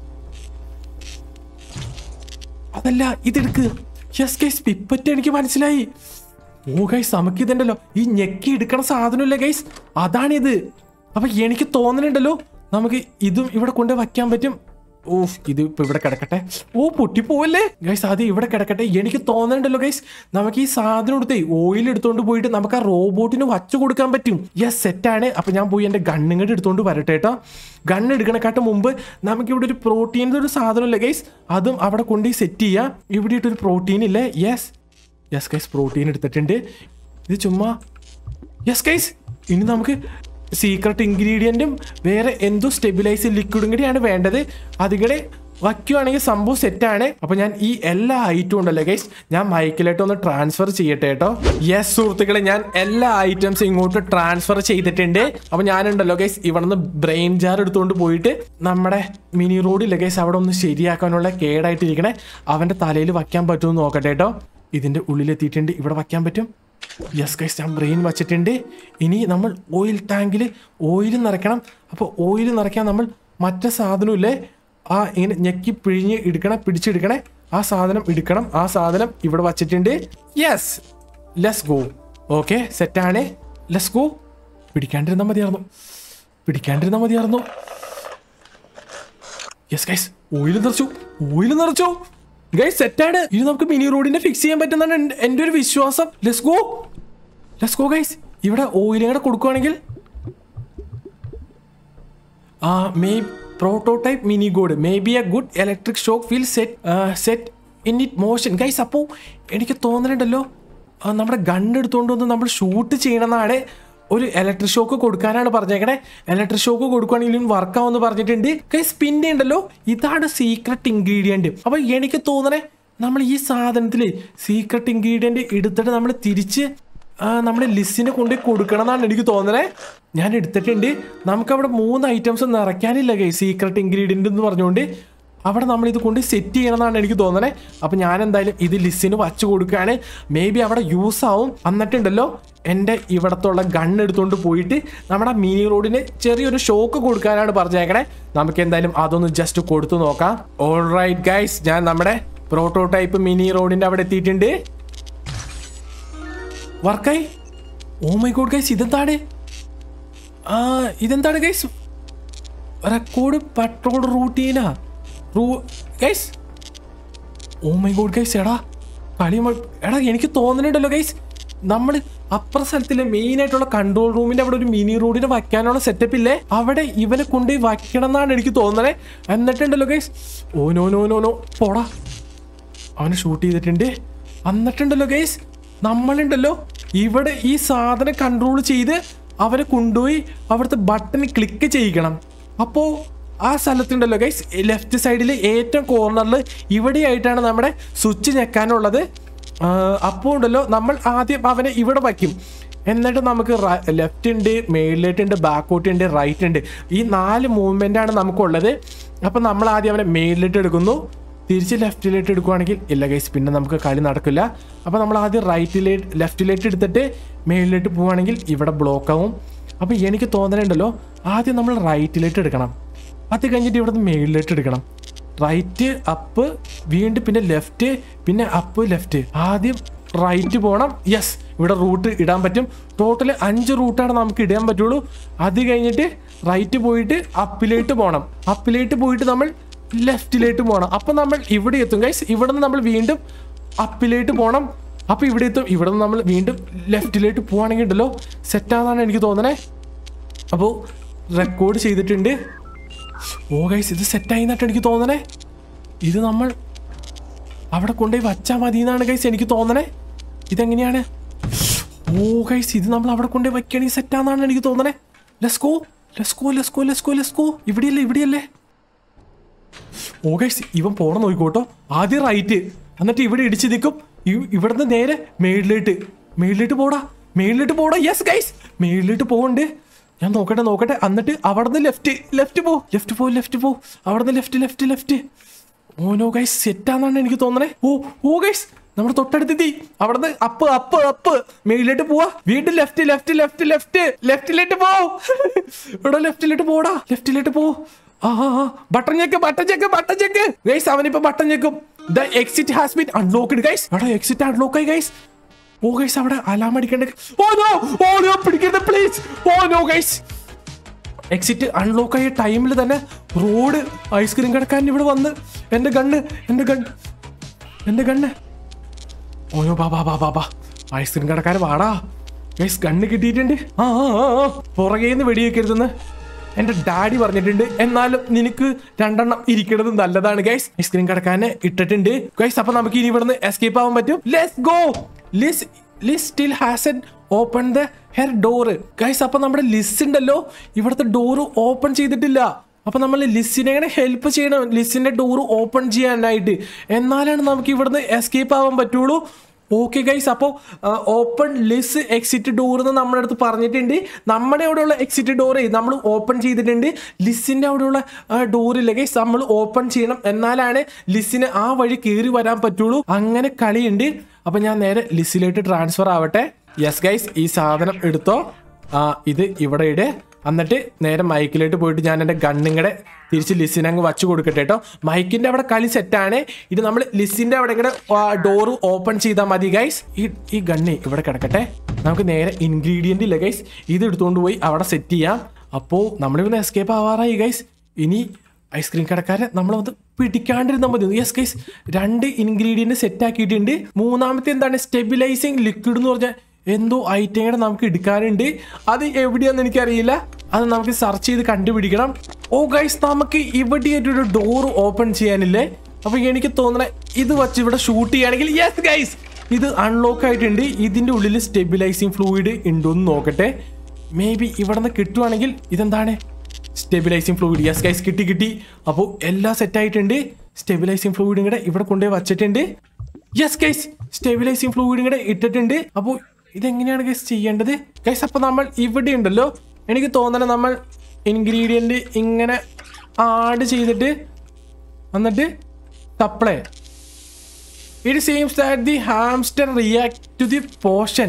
അതല്ല ഇതെടുക്ക് യെസ് ഗൈസ് പിപ്പറ്റ് എനിക്ക് മനസ്സിലായി ഓ ഗൈസ് നമുക്ക് ഇതുണ്ടല്ലോ ഈ ഞെക്കി എടുക്കണ സാധനമില്ല ഗൈസ് അതാണിത് അപ്പൊ എനിക്ക് തോന്നുന്നുണ്ടല്ലോ നമുക്ക് ഇതും ഇവിടെ കൊണ്ട് വയ്ക്കാൻ പറ്റും ഓ ഇത് ഇപ്പൊ ഇവിടെ കിടക്കട്ടെ ഓ പൊട്ടിപ്പോവല്ലേ ഗൈസ് അത് ഇവിടെ കിടക്കട്ടെ എനിക്ക് തോന്നുന്നുണ്ടല്ലോ ഗൈസ് നമുക്ക് ഈ സാധനം എടുത്തേ ഓയിൽ എടുത്തോണ്ട് പോയിട്ട് നമുക്ക് ആ റോബോട്ടിന് വച്ചു കൊടുക്കാൻ പറ്റും യെസ് സെറ്റാണ് അപ്പൊ ഞാൻ പോയി എന്റെ ഗണ്ണിങ്ങോട്ട് എടുത്തോണ്ട് വരട്ടെ കേട്ടോ ഗണ്ണ് എടുക്കണക്കാട്ട് മുമ്പ് നമുക്ക് ഇവിടെ ഒരു പ്രോട്ടീൻ്റെ ഒരു സാധനമില്ല ഗൈസ് അതും അവിടെ കൊണ്ടുപോയി സെറ്റ് ചെയ്യാം ഇവിടെ ഇട്ടൊരു പ്രോട്ടീൻ ഇല്ലേ യെസ് യെസ് ഗൈസ് പ്രോട്ടീൻ എടുത്തിട്ടുണ്ട് ഇത് ചുമ്മാ യെസ് ഗൈസ് ഇനി നമുക്ക് സീക്രട്ട് ഇൻഗ്രീഡിയൻറ്റും വേറെ എന്തോ സ്റ്റെബിലൈസ് ലിക്വിഡും കൂടിയാണ് വേണ്ടത് അതികൂടെ വയ്ക്കുവാണെങ്കിൽ സംഭവം സെറ്റാണ് അപ്പൊ ഞാൻ ഈ എല്ലാ ഐറ്റവും ഉണ്ടല്ലോ ഗൈസ് ഞാൻ മൈക്കിലായിട്ട് ഒന്ന് ട്രാൻസ്ഫർ ചെയ്യട്ടെ കേട്ടോ യെസ് സുഹൃത്തുക്കളെ ഞാൻ എല്ലാ ഐറ്റംസും ഇങ്ങോട്ട് ട്രാൻസ്ഫർ ചെയ്തിട്ടുണ്ട് അപ്പൊ ഞാനുണ്ടല്ലോ ഗൈസ് ഇവിടുന്ന് ബ്രെയിൻ ജാർ എടുത്തുകൊണ്ട് പോയിട്ട് നമ്മുടെ മിനി റോഡിലെ ഗൈസ് അവിടെ ഒന്ന് ശരിയാക്കാനുള്ള കേടായിട്ടിരിക്കണേ അവന്റെ തലയിൽ വയ്ക്കാൻ പറ്റുമെന്ന് നോക്കട്ടെ കേട്ടോ ഇതിന്റെ ഉള്ളിലെത്തിയിട്ടുണ്ട് ഇവിടെ വയ്ക്കാൻ പറ്റും യെസ് ഗൈസ് ഞാൻ ബ്രെയിൻ വച്ചിട്ടുണ്ട് ഇനി നമ്മൾ ഓയിൽ ടാങ്കിൽ ഓയിൽ നിറയ്ക്കണം അപ്പോൾ ഓയിൽ നിറയ്ക്കാൻ നമ്മൾ മറ്റേ സാധനമില്ലേ ആ ഇങ്ങനെ ഞെക്കി പിഴിഞ്ഞ് എടുക്കണേ പിടിച്ചെടുക്കണേ ആ സാധനം എടുക്കണം ആ സാധനം ഇവിടെ വച്ചിട്ടുണ്ട് യെസ് ലെസ് ഗോ ഓക്കെ സെറ്റാണ് ലെസ് ഗോ പിടിക്കാണ്ടിരുന്നാൽ മതിയായിരുന്നു പിടിക്കാണ്ടിരുന്നാൽ മതിയായിരുന്നു യെസ് ഗൈസ് ഓയിൽ നിറച്ചു ഓയിൽ നിറച്ചു ഗൈസ് സെറ്റാണ് ഇനി നമുക്ക് മിനി റോഡിനെ ഫിക്സ് ചെയ്യാൻ പറ്റുന്നതാണ് എൻ- എൻ്റെ ഒരു വിശ്വാസം let's go let's go guys ഇവിടെ ഓയിലും കൂടെ കൊടുക്കുവാണെങ്കിൽ ആ may prototype mini god may B a good electric shock feel set set in it motion guys അപ്പോൾ എനിക്ക് തോന്നുന്നുണ്ടല്ലോ ആ, നമ്മുടെ ഗൺ എടുത്തുകൊണ്ട് വന്ന് നമ്മൾ ഷൂട്ട് ചെയ്യണമെന്നാണ് ഒരു ഇലക്ട്രിക് ഷോക്ക് കൊടുക്കാനാണ് പറഞ്ഞേക്കണേ ഇലക്ട്രിക് ഷോക്ക് കൊടുക്കുകയാണെങ്കിലും വർക്ക് ആവുമെന്ന് പറഞ്ഞിട്ടുണ്ട് ഗൈസ് പിന്നെ ഉണ്ടല്ലോ ഇതാണ് സീക്രട്ട് ഇൻഗ്രീഡിയൻറ്റ് അപ്പോൾ എനിക്ക് തോന്നണേ നമ്മൾ ഈ സാധനത്തിൽ സീക്രട്ട് ഇൻഗ്രീഡിയൻറ്റ് എടുത്തിട്ട് നമ്മൾ തിരിച്ച് ആ, നമ്മുടെ ലിസ്റ്റിനെ കൊണ്ട് കൊടുക്കണം എന്നാണ് എനിക്ക് തോന്നണേ ഞാൻ എടുത്തിട്ടുണ്ട് നമുക്കവിടെ മൂന്ന് ഐറ്റംസ് നിറയ്ക്കാനില്ല കൈ സീക്രട്ട് ഇൻഗ്രീഡിയൻ്റ് എന്ന് പറഞ്ഞുകൊണ്ട് അവിടെ നമ്മൾ ഇത് കൊണ്ട് സെറ്റ് ചെയ്യണം എന്നാണ് എനിക്ക് തോന്നണേ അപ്പം ഞാൻ എന്തായാലും ഇത് ലിസ്റ്റിന് വച്ചു കൊടുക്കുകയാണ് മേ ബി അവിടെ യൂസ് ആവും എന്നിട്ടുണ്ടല്ലോ എൻ്റെ ഇവിടത്തുള്ള ഗൺ എടുത്തുകൊണ്ട് പോയിട്ട് നമ്മുടെ മിനി റോഡിന് ചെറിയൊരു ഷോക്ക് കൊടുക്കാനാണ് പറഞ്ഞേക്കണേ നമുക്ക് എന്തായാലും അതൊന്ന് ജസ്റ്റ് കൊടുത്തു നോക്കാം ഓൾ റൈറ്റ് ഗൈസ് ഞാൻ നമ്മുടെ പ്രോട്ടോടൈപ്പ് മിനി റോഡിൻ്റെ അവിടെ എത്തിയിട്ടുണ്ട് വർക്കായി ഓ മൈ ഗോഡ് ഗൈസ് ഇതെന്താണ് ആ ഇതെന്താണ് ഗൈസ് റെക്കോർഡ് പെട്രോൾ റൂട്ടീനാ റൂ guys oh my God guys എടാ കളി മ- എടാ എനിക്ക് തോന്നുന്നുണ്ടല്ലോ ഗൈസ് നമ്മൾ അപ്പുറ സ്ഥലത്തിലെ മെയിൻ ആയിട്ടുള്ള കൺട്രോൾ റൂമിന്റെ അവിടെ ഒരു മിനി റോഡിന് വയ്ക്കാനുള്ള സെറ്റപ്പ് ഇല്ലേ അവിടെ ഇവനെ കൊണ്ടുപോയി വയ്ക്കണം എന്നാണ് എനിക്ക് തോന്നണേ എന്നിട്ടുണ്ടല്ലോ guys oh no no no no പോടാ അവനെ ഷൂട്ട് ചെയ്തിട്ടുണ്ട് എന്നിട്ടുണ്ടല്ലോ ഗൈസ് നമ്മളുണ്ടല്ലോ ഇവിടെ ഈ സാധനം കൺട്രോൾ ചെയ്ത് അവരെ കൊണ്ടുപോയി അവിടുത്തെ ബട്ടൺ ക്ലിക്ക് ചെയ്യിക്കണം അപ്പോൾ ആ സ്ഥലത്തുണ്ടല്ലോ ഗൈസ് ലെഫ്റ്റ് സൈഡിൽ ഏറ്റവും കോർണറിൽ ഇവിടെയായിട്ടാണ് നമ്മുടെ സ്വിച്ച് ഞെക്കാനുള്ളത് അപ്പോൾ ഉണ്ടല്ലോ നമ്മൾ ആദ്യം അവനെ ഇവിടെ വയ്ക്കും എന്നിട്ട് നമുക്ക് ലെഫ്റ്റ് ഉണ്ട് മേളിലോട്ടുണ്ട് ബാക്കോട്ട് ഉണ്ട് റൈറ്റ് ഉണ്ട് ഈ നാല് മൂവ്മെൻ്റ് ആണ് നമുക്കുള്ളത് അപ്പം നമ്മൾ ആദ്യം അവനെ മേളിലിട്ട് എടുക്കുന്നു തിരിച്ച് ലെഫ്റ്റിലേക്ക് എടുക്കുവാണെങ്കിൽ ഇല്ല ഗൈസ് പിന്നെ നമുക്ക് കളി നടക്കില്ല അപ്പോൾ നമ്മൾ ആദ്യം റൈറ്റിലേക്ക് ലെഫ്റ്റിലേക്ക് എടുത്തിട്ട് മേളിലേക്ക് പോവുകയാണെങ്കിൽ ഇവിടെ ബ്ലോക്ക് ആവും അപ്പോൾ എനിക്ക് തോന്നലുണ്ടല്ലോ ആദ്യം നമ്മൾ റൈറ്റിലേക്ക് എടുക്കണം അത് കഴിഞ്ഞിട്ട് ഇവിടുന്ന് മേളിലേക്ക് എടുക്കണം റൈറ്റ് അപ്പ് വീണ്ടും പിന്നെ ലെഫ്റ്റ് പിന്നെ അപ്പ് ലെഫ്റ്റ് ആദ്യം റൈറ്റ് പോകണം യെസ് ഇവിടെ റൂട്ട് ഇടാൻ പറ്റും ടോട്ടൽ അഞ്ച് റൂട്ടാണ് നമുക്ക് ഇടാൻ പറ്റുള്ളൂ അത് കഴിഞ്ഞിട്ട് റൈറ്റ് പോയിട്ട് അപ്പിലേക്ക് പോകണം അപ്പിലേക്ക് പോയിട്ട് നമ്മൾ ലെഫ്റ്റിലേക്ക് പോകണം അപ്പം നമ്മൾ ഇവിടെ എത്തും ഗൈസ് ഇവിടെ നിന്ന് നമ്മൾ വീണ്ടും അപ്പിലേക്ക് പോകണം അപ്പോൾ ഇവിടെ എത്തും ഇവിടെ നിന്ന് നമ്മൾ വീണ്ടും ലെഫ്റ്റിലേക്ക് പോവാണെങ്കിൽ ഉണ്ടല്ലോ സെറ്റാണെന്നാണ് എനിക്ക് തോന്നണേ അപ്പോൾ റെക്കോർഡ് ചെയ്തിട്ടുണ്ട് ഓ ഗൈസ് ഇത് സെറ്റായി എന്നിട്ട് എനിക്ക് തോന്നണേ ഇത് നമ്മൾ അവിടെ കൊണ്ടുപോയി വച്ചാൽ മതി എന്നാണ് ഗൈസ് എനിക്ക് തോന്നണേ ഇതെങ്ങനെയാണ് ഓ ഗൈസ് ഇത് നമ്മൾ അവിടെ കൊണ്ടുപോയി വയ്ക്കുകയാണെങ്കിൽ സെറ്റാന്നാണ് എനിക്ക് തോന്നണേ let's go let's go let's go let's go let's go ഇവിടെയല്ലേ ഇവിടെയല്ലേ ഓ ഗൈസ് ഇവൻ പോണം നോക്കിക്കോട്ടോ ആദ്യം റൈറ്റ് എന്നിട്ട് ഇവിടെ ഇടിച്ച് നിൽക്കും ഇ- ഇവിടുന്ന് നേരെ മേളിലോട്ട് മേളിലോട്ട് പോടാ മേളിലോട്ട് പോടാ യെസ് ഗൈസ് മേളിലോട്ട് പോകണ്ട് ഞാൻ നോക്കട്ടെ നോക്കട്ടെ എന്നിട്ട് അവിടുന്ന് ലെഫ്റ്റ് ലെഫ്റ്റ് പോ ലെഫ്റ്റ് പോ ലെഫ്റ്റ് പോ അവിടുന്ന് left left left oh no guys സെറ്റാന്നാണ് എനിക്ക് തോന്നണേ ഓ ഓ ഗൈസ് നമ്മുടെ തൊട്ടടുത്തെത്തി അവിടുന്ന് അപ്പ് അപ്പ് അപ്പ് മേളിലോട്ട് പോവാ വീണ്ടും ലെഫ്റ്റ് ലെഫ്റ്റ് ലെഫ്റ്റ് ലെഫ്റ്റ് ലെഫ്റ്റിലേക്ക് പോ ഇവിടെ ലെഫ്റ്റിലോട്ട് പോടാ ലെഫ്റ്റിലോട്ട് പോ ആ button check button check button check guys അവനിപ്പോ ബട്ടൺ ചെക്കും the exit has been unlocked guys എടാ എക്സിറ്റ് അൺലോക്ക് ആയി ഗൈസ് ഓ ഗൈസ് അവിടെ അലാം അടിക്കണ്ട ഓ നോ ഓ നോ പിടിക്കരുത് please oh no guys exit unlock ആയ ടൈമിൽ തന്നെ റോഡ് ഐസ്ക്രീം കിടക്കാൻ ഇവിടെ വന്ന് എൻ്റെ ഗണ്ണ് എൻ്റെ ഗണ്ണ് എൻ്റെ ഗണ്ണ് ഓയോ ബാ ബാ ബാ ബാ ബാ ഐസ്ക്രീം കടക്കാരൻ വാടാ ഗൈസ് ഗണ്ണ് കിട്ടിയിട്ടുണ്ട് ആ ആ ആ, ആ പുറകേന്ന് വെടിവെക്കരുതെന്ന് എൻ്റെ ഡാഡി പറഞ്ഞിട്ടുണ്ട് എന്നാലും നിനക്ക് രണ്ടെണ്ണം ഇരിക്കുന്നത് നല്ലതാണ് ഗൈസ് ഐസ്ക്രീം കടക്കാരനെ ഇട്ടിട്ടുണ്ട് ഗൈസ് അപ്പൊ നമുക്ക് ഇനി ഇവിടുന്ന് എസ്കേപ്പ് ആവാൻ പറ്റും let's go Liz Liz still has an open the hair door guys അപ്പൊ നമ്മുടെ ലിസ് ഉണ്ടല്ലോ ഇവിടുത്തെ ഡോറ് ഓപ്പൺ ചെയ്തിട്ടില്ല അപ്പൊ നമ്മൾ ലിസിനെ ഇങ്ങനെ ഹെൽപ്പ് ചെയ്യണം ലിസിന്റെ ഡോറ് ഓപ്പൺ ചെയ്യാനായിട്ട് എന്നാലാണ് നമുക്ക് ഇവിടുന്ന് എസ്കേപ്പ് ആവാൻ പറ്റുള്ളൂ ഓക്കെ ഗൈസ് അപ്പോൾ ഓപ്പൺ ലിസ് എക്സിറ്റ് ഡോർ എന്ന് നമ്മുടെ അടുത്ത് പറഞ്ഞിട്ടുണ്ട് നമ്മുടെ അവിടെയുള്ള എക്സിറ്റ് ഡോറ് നമ്മൾ ഓപ്പൺ ചെയ്തിട്ടുണ്ട് ലിസിൻ്റെ അവിടെയുള്ള ഡോറില്ല ഗൈസ് നമ്മൾ ഓപ്പൺ ചെയ്യണം എന്നാലാണ് ലിസിന് ആ വഴി കയറി വരാൻ പറ്റുള്ളൂ അങ്ങനെ കളിയുണ്ട് അപ്പം ഞാൻ നേരെ ലിസിലേക്ക് ട്രാൻസ്ഫർ ആവട്ടെ യെസ് ഗൈസ് ഈ സാധനം എടുത്തോ ആ ഇത് ഇവിടെ ഇട് എന്നിട്ട് നേരെ മൈക്കിലോട്ട് പോയിട്ട് ഞാൻ എൻ്റെ ഗണ്ണിങ്ങടെ തിരിച്ച് ലിസിനെ അങ്ങ് വച്ചു കൊടുക്കട്ടെ കേട്ടോ മൈക്കിൻ്റെ അവിടെ കളി സെറ്റാണ് ഇത് നമ്മൾ ലിസിൻ്റെ അവിടെ ഇങ്ങനെ ഡോറ് ഓപ്പൺ ചെയ്താൽ മതി ഗൈസ് ഈ ഈ ഗണ്ണ് ഇവിടെ കിടക്കട്ടെ നമുക്ക് നേരെ ഇൻഗ്രീഡിയൻ്റ് ഇല്ല ഗൈസ് ഇത് എടുത്തുകൊണ്ട് പോയി അവിടെ സെറ്റ് ചെയ്യാം അപ്പോൾ നമ്മളിവിടെ എസ്കേപ്പ് ആവാറായി ഗൈസ് ഇനി ഐസ്ക്രീം കടക്കാരെ നമ്മൾ അത് പിടിക്കാണ്ടിരുന്നാൽ മതി യെസ് ഗൈസ് രണ്ട് ഇൻഗ്രീഡിയൻറ്റ് സെറ്റ് ആക്കിയിട്ടുണ്ട് മൂന്നാമത്തെ എന്താണ് സ്റ്റെബിലൈസിങ് ലിക്വിഡ് എന്ന് പറഞ്ഞാൽ എന്തോ ഐറ്റങ്ങൾ നമുക്ക് എടുക്കാനുണ്ട് അത് എവിടെയാന്ന് എനിക്കറിയില്ല അത് നമുക്ക് സെർച്ച് ചെയ്ത് കണ്ടുപിടിക്കണം ഓ ഗൈസ് നമുക്ക് ഇവിടെയായിട്ടൊരു ഡോർ ഓപ്പൺ ചെയ്യാനില്ലേ അപ്പൊ എനിക്ക് തോന്നണേ ഇത് വച്ച് ഇവിടെ ഷൂട്ട് ചെയ്യുകയാണെങ്കിൽ യെസ് ഗൈസ് ഇത് അൺലോക്ക് ആയിട്ടുണ്ട് ഇതിന്റെ ഉള്ളിൽ സ്റ്റെബിലൈസിങ് ഫ്ലൂയിഡ് ഉണ്ടോ എന്ന് നോക്കട്ടെ മേ ബി ഇവിടെ നിന്ന് കിട്ടുവാണെങ്കിൽ ഇതെന്താണ് സ്റ്റെബിലൈസിങ് ഫ്ലൂയിഡ് യെസ് ഗൈസ് കിട്ടി കിട്ടി അപ്പോൾ എല്ലാം സെറ്റ് ആയിട്ടുണ്ട് സ്റ്റെബിലൈസിങ് ഫ്ലൂയിഡും കൂടെ ഇവിടെ കൊണ്ടുപോയി വച്ചിട്ടുണ്ട് യെസ് ഗൈസ് സ്റ്റെബിലൈസിങ് ഫ്ലൂയിഡും കൂടെ ഇട്ടിട്ടുണ്ട് അപ്പോൾ ഇതെങ്ങനെയാണ് ഗൈസ് ചെയ്യേണ്ടത് ഗൈസ് അപ്പോൾ നമ്മൾ ഇവിടെ ഉണ്ടല്ലോ എനിക്ക് തോന്നണേ നമ്മൾ ഇൻഗ്രീഡിയൻറ്റ് ഇങ്ങനെ ആഡ് ചെയ്തിട്ട് എന്നിട്ട് supply it seems that the hamster react to the potion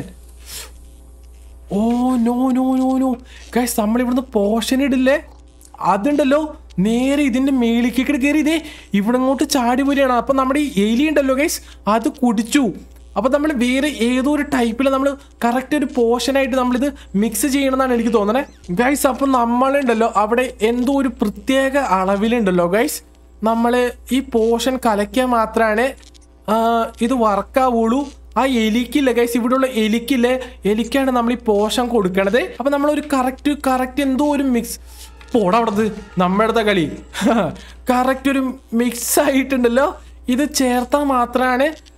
oh no no no no guys നമ്മൾ ഇവിടുന്ന് പോഷൻ ഇടില്ലേ അതുണ്ടല്ലോ നേരെ ഇതിന്റെ മേളിക്കേക്ക് കയറി ഇതേ ഇവിടെ അങ്ങോട്ട് ചാടി വരികയാണ് അപ്പൊ നമ്മുടെ ഈ എലി ഉണ്ടല്ലോ ഗൈസ് അത് കുടിച്ചു അപ്പൊ നമ്മൾ വേറെ ഏതോ ഒരു ടൈപ്പിൽ നമ്മൾ കറക്റ്റ് ഒരു പോർഷനായിട്ട് നമ്മളിത് മിക്സ് ചെയ്യണമെന്നാണ് എനിക്ക് തോന്നണത് ഗൈസ് അപ്പൊ നമ്മളുണ്ടല്ലോ അവിടെ എന്തോ ഒരു പ്രത്യേക അളവിലുണ്ടല്ലോ ഗൈസ് നമ്മൾ ഈ പോർഷൻ കലയ്ക്കാൻ മാത്രമാണ് ഇത് വർക്കാവുള്ളൂ ആ എലിക്കില്ല ഗൈസ് ഇവിടെയുള്ള എലിക്കില്ലേ എലിക്കാണ് നമ്മൾ ഈ പോഷൻ കൊടുക്കണത് അപ്പൊ നമ്മൾ ഒരു കറക്റ്റ് കറക്റ്റ് എന്തോ ഒരു മിക്സ് പോടാ അവിടത് നമ്മുടെ കളി കറക്റ്റ് ഒരു മിക്സ് ആയിട്ടുണ്ടല്ലോ ഇത് ചേർത്താൽ മാത്രമാണ്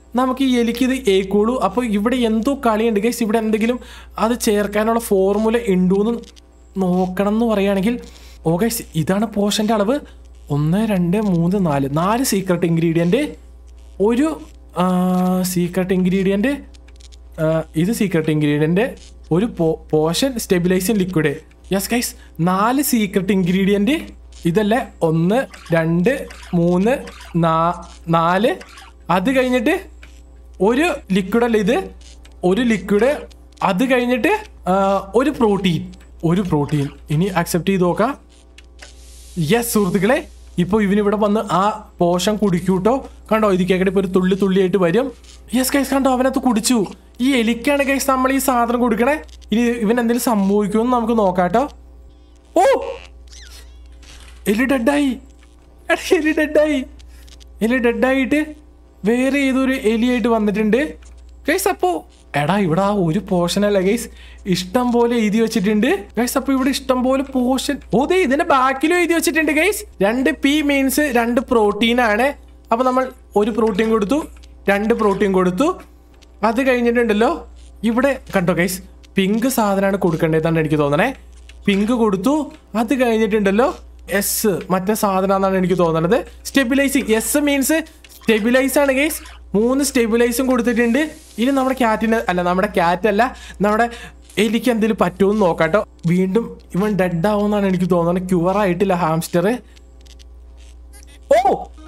നമുക്ക് ഈ എലിക്ക് ഇത് ഏക്കുള്ളൂ അപ്പോൾ ഇവിടെ എന്തോ കളിയുണ്ട് ഗൈസ് ഇവിടെ എന്തെങ്കിലും അത് ചേർക്കാനുള്ള ഫോർമുല ഉണ്ടോയെന്ന് നോക്കണം എന്ന് പറയുകയാണെങ്കിൽ ഓ ഗൈസ് ഇതാണ് പോഷൻ്റെ അളവ് ഒന്ന് രണ്ട് മൂന്ന് നാല് നാല് സീക്രട്ട് ഇൻഗ്രീഡിയൻറ്റ് ഒരു സീക്രട്ട് ഇൻഗ്രീഡിയൻറ്റ് ഇത് സീക്രട്ട് ഇൻഗ്രീഡിയൻറ്റ് ഒരു potion stabilising liquid yes guys നാല് സീക്രട്ട് ഇൻഗ്രീഡിയൻറ്റ് ഇതല്ലേ ഒന്ന് രണ്ട് മൂന്ന് നാ- നാല് അത് കഴിഞ്ഞിട്ട് ഒരു ലിക്വിഡ് അല്ല ഇത് ഒരു ലിക്വിഡ് അത് കഴിഞ്ഞിട്ട് ആ, ഒരു പ്രോട്ടീൻ ഒരു പ്രോട്ടീൻ ഇനി അക്സെപ്റ്റ് ചെയ്ത് നോക്കാം യെസ് സുഹൃത്തുക്കളെ ഇപ്പോൾ ഇവനിവിടെ വന്ന് ആ പോഷൻ കുടിക്കൂട്ടോ കണ്ടോ ഇത് കേക്കടെ ഇപ്പോൾ ഒരു തുള്ളി തുള്ളിയായിട്ട് വരും യെസ് ഗൈസ് കണ്ടോ അവനകത്ത് കുടിച്ചു ഈ എലിക്കാണ് ഗൈസ് നമ്മൾ ഈ സാധനം കൊടുക്കണേ ഇനി ഇവൻ എന്തെങ്കിലും സംഭവിക്കുമെന്ന് നമുക്ക് നോക്കാട്ടോ ഓ എലി ഡെഡായി എടാ എലി ഡെഡായി എലി ഡെഡായിട്ട് വേറെ ഏതൊരു എലിയായിട്ട് വന്നിട്ടുണ്ട് ഗൈസ് അപ്പോ എടാ ഇവിടെ ആ ഒരു പോർഷൻ അല്ല ഗൈസ് ഇഷ്ടം പോലെ എഴുതി വെച്ചിട്ടുണ്ട് ഗൈസ് അപ്പൊ ഇവിടെ ഇഷ്ടം പോലെ പോർഷൻ ഓ ദേ ഇതിന്റെ ബാക്കിലും എഴുതി വെച്ചിട്ടുണ്ട് ഗൈസ് രണ്ട് പി മീൻസ് രണ്ട് പ്രോട്ടീൻ ആണ് അപ്പൊ നമ്മൾ ഒരു പ്രോട്ടീൻ കൊടുത്തു രണ്ട് പ്രോട്ടീൻ കൊടുത്തു അത് കഴിഞ്ഞിട്ടുണ്ടല്ലോ ഇവിടെ കണ്ടോ ഗൈസ് പിങ്ക് സാധനമാണ് കൊടുക്കേണ്ടതെന്നാണ് എനിക്ക് തോന്നണേ പിങ്ക് കൊടുത്തു അത് കഴിഞ്ഞിട്ടുണ്ടല്ലോ എസ് മറ്റേ സാധനം എനിക്ക് തോന്നുന്നത് സ്റ്റെബിലൈസിങ് എസ് മീൻസ് സ്റ്റെബിലൈസ് ആണ് ഗൈസ് മൂന്ന് സ്റ്റെബിലൈസും കൊടുത്തിട്ടുണ്ട് ഇനി നമ്മുടെ ക്യാറ്റിന് അല്ല നമ്മുടെ ക്യാറ്റ് അല്ല നമ്മുടെ എലിക്ക് എന്തെങ്കിലും പറ്റുമെന്ന് നോക്കാട്ടോ വീണ്ടും ഇവൻ ഡെഡ് ആവുമെന്നാണ് എനിക്ക് തോന്നുന്നത് ക്യൂർ ആയിട്ടില്ല ഹാംസ്റ്റർ ഓ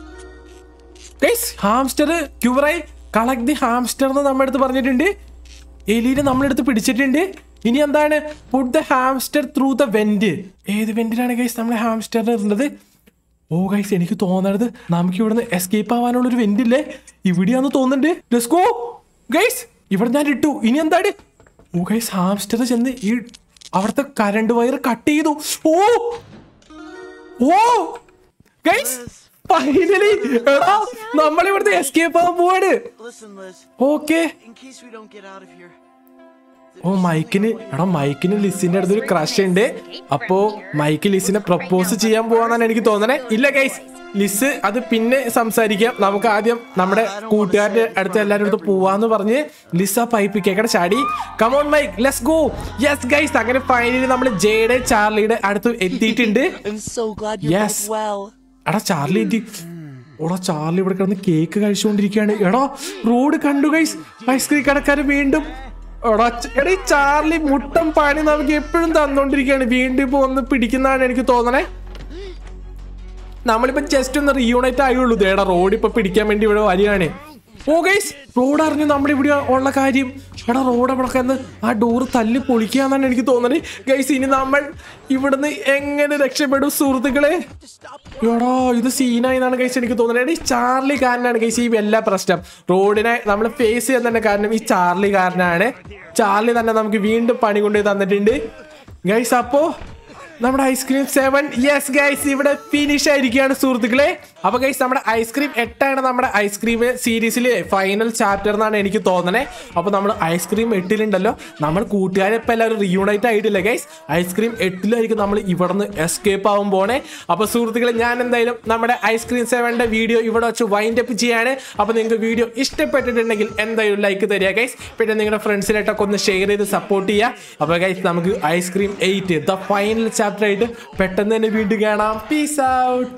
ഗൈസ് ഹാംസ്റ്റർ ക്യൂറായി കളക്ട് ദി ഹാംസ്റ്റർ എന്ന് നമ്മുടെ അടുത്ത് പറഞ്ഞിട്ടുണ്ട് എലീനെ നമ്മളെടുത്ത് പിടിച്ചിട്ടുണ്ട് ഇനി എന്താണ് put the hamster through the vent ഏത് വെന്റിലാണ് ഗൈസ് നമ്മളെ ഹാംസ്റ്ററിന് ഇരുന്നത് ഓ ഗൈസ് എനിക്ക് തോന്നണത് നമുക്ക് ഇവിടുന്ന് എസ്കേപ്പ് ആവാനുള്ള ഒരു വെന്റ് ഇല്ലേ ഇവിടെയാന്ന് തോന്നുന്നുണ്ട് ലെസ്കോ ഗൈസ് ഇവിടെ ഞാൻ ഇട്ടു ഇനി എന്താണ് ഓ ഗൈസ് ഹാംസ്റ്റർ ചെന്ന് ഈ അവിടുത്തെ കരണ്ട് വയർ കട്ട് ചെയ്തു ഓ ഓ ഗൈസ് ഫൈനലി എടാ നമ്മൾ ഇവിടുത്തെ എസ്കേപ്പ് ആവാൻ പോവാണ് Listen, Liz. Okay In case we don't get out of here, oh മൈക്കിന് എടാ മൈക്കിന് ലിസിന്റെ അടുത്തൊരു ക്രഷ് ഉണ്ട് അപ്പോ മൈക്ക് ലിസിനെ പ്രപ്പോസ് ചെയ്യാൻ പോവാന്നാണ് എനിക്ക് തോന്നണേ ഇല്ല ഗൈസ് ലിസ് അത് പിന്നെ സംസാരിക്കാം നമുക്ക് ആദ്യം നമ്മുടെ കൂട്ടുകാരുടെ അടുത്ത് എല്ലാവരും അടുത്ത് പോവാന്ന് പറഞ്ഞ് ലിസ് ആ പൈപ്പ് കേക്കടെ ചാടി come on Mike let's go yes guys അങ്ങനെ ഫൈനലി നമ്മൾ ജയുടെ ചാർലിയുടെ അടുത്ത് എത്തിയിട്ടുണ്ട് I'm so glad you're Yes. both well. എടാ ചാർലി എത്തി ഓടാ ചാർലി ഇവിടെ കിടന്ന് കേക്ക് കഴിച്ചുകൊണ്ടിരിക്കുകയാണ് എടാ റോഡ് കണ്ടു ഗൈസ് ഐസ്ക്രീം കടക്കാരൻ വീണ്ടും എടാ ച- എടാ ഈ ചാർലി മുട്ടം പണി നമുക്ക് എപ്പോഴും തന്നോണ്ടിരിക്കുകയാണ് വീണ്ടും ഇപ്പൊ ഒന്ന് പിടിക്കുന്നതാണ് എനിക്ക് തോന്നണേ നമ്മളിപ്പോ ജസ്റ്റ് ഒന്ന് റീയൂണൈറ്റ് ആയുള്ളൂ ദേടാ റോഡ് ഇപ്പൊ പിടിക്കാൻ വേണ്ടി ഇവിടെ വരികയാണ് ഓ ഗൈസ് റോഡ് അറിഞ്ഞു നമ്മുടെ ഇവിടെ ഉള്ള കാര്യം എടാ റോഡ് അവിടെ കിടന്ന് ആ ഡോറ് തല്ലി പൊളിക്കാന്നാണ് എനിക്ക് തോന്നുന്നത് ഗൈസ് ഇനി നമ്മൾ ഇവിടുന്ന് എങ്ങനെ രക്ഷപ്പെടും സുഹൃത്തുക്കളെ എടാ ഇത് സീനായി എന്നാണ് ഗൈസ് എനിക്ക് തോന്നുന്നത് എടാ, ഈ ചാർലി കാരനാണ് ഗൈസ് ഈ എല്ലാ പ്രശ്നം റോഡിനെ നമ്മൾ ഫേസ് ചെയ്യാൻ തന്നെ കാരണം ഈ ചാർലി കാരനാണ് ചാർലി തന്നെ നമുക്ക് വീണ്ടും പണി കൊണ്ടുപോയി തന്നിട്ടുണ്ട് ഗൈസ് അപ്പോ നമ്മുടെ ഐസ്ക്രീം സെവൻ യെസ് ഗൈസ് ഇവിടെ ഫിനിഷ് ആയിരിക്കുകയാണ് സുഹൃത്തുക്കളെ അപ്പൊ ഗൈസ് നമ്മുടെ ഐസ്ക്രീം എട്ടാണ് നമ്മുടെ ഐസ്ക്രീം സീരീസിലെ ഫൈനൽ ചാപ്റ്റർ എന്നാണ് എനിക്ക് തോന്നണേ അപ്പൊ നമ്മൾ ഐസ്ക്രീം എട്ടിലുണ്ടല്ലോ നമ്മൾ കൂട്ടുകാരെ ഇപ്പൊ എല്ലാവരും റീയൂണൈറ്റ് ആയിട്ടില്ല ഗൈസ് ഐസ്ക്രീം എട്ടിലായിരിക്കും നമ്മൾ ഇവിടെ നിന്ന് എസ്കേപ്പ് ആവാൻ പോണേ അപ്പൊ സുഹൃത്തുക്കളെ ഞാൻ എന്തായാലും നമ്മുടെ ഐസ്ക്രീം സെവന്റെ വീഡിയോ ഇവിടെ വെച്ച് വൈൻഡ് അപ്പ് ചെയ്യാണ് അപ്പൊ നിങ്ങൾക്ക് വീഡിയോ ഇഷ്ടപ്പെട്ടിട്ടുണ്ടെങ്കിൽ എന്തായാലും ലൈക്ക് തരിക ഗൈസ് പിന്നെ നിങ്ങളുടെ ഫ്രണ്ട്സിനായിട്ടൊക്കെ ഒന്ന് ഷെയർ ചെയ്ത് സപ്പോർട്ട് ചെയ്യുക അപ്പൊ ഗൈസ് നമുക്ക് ice cream eight the final chapter ആയിട്ട് പെട്ടെന്ന് തന്നെ വീണ്ടും കാണാം peace out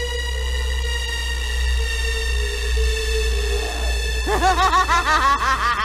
Ha ha ha ha ha ha!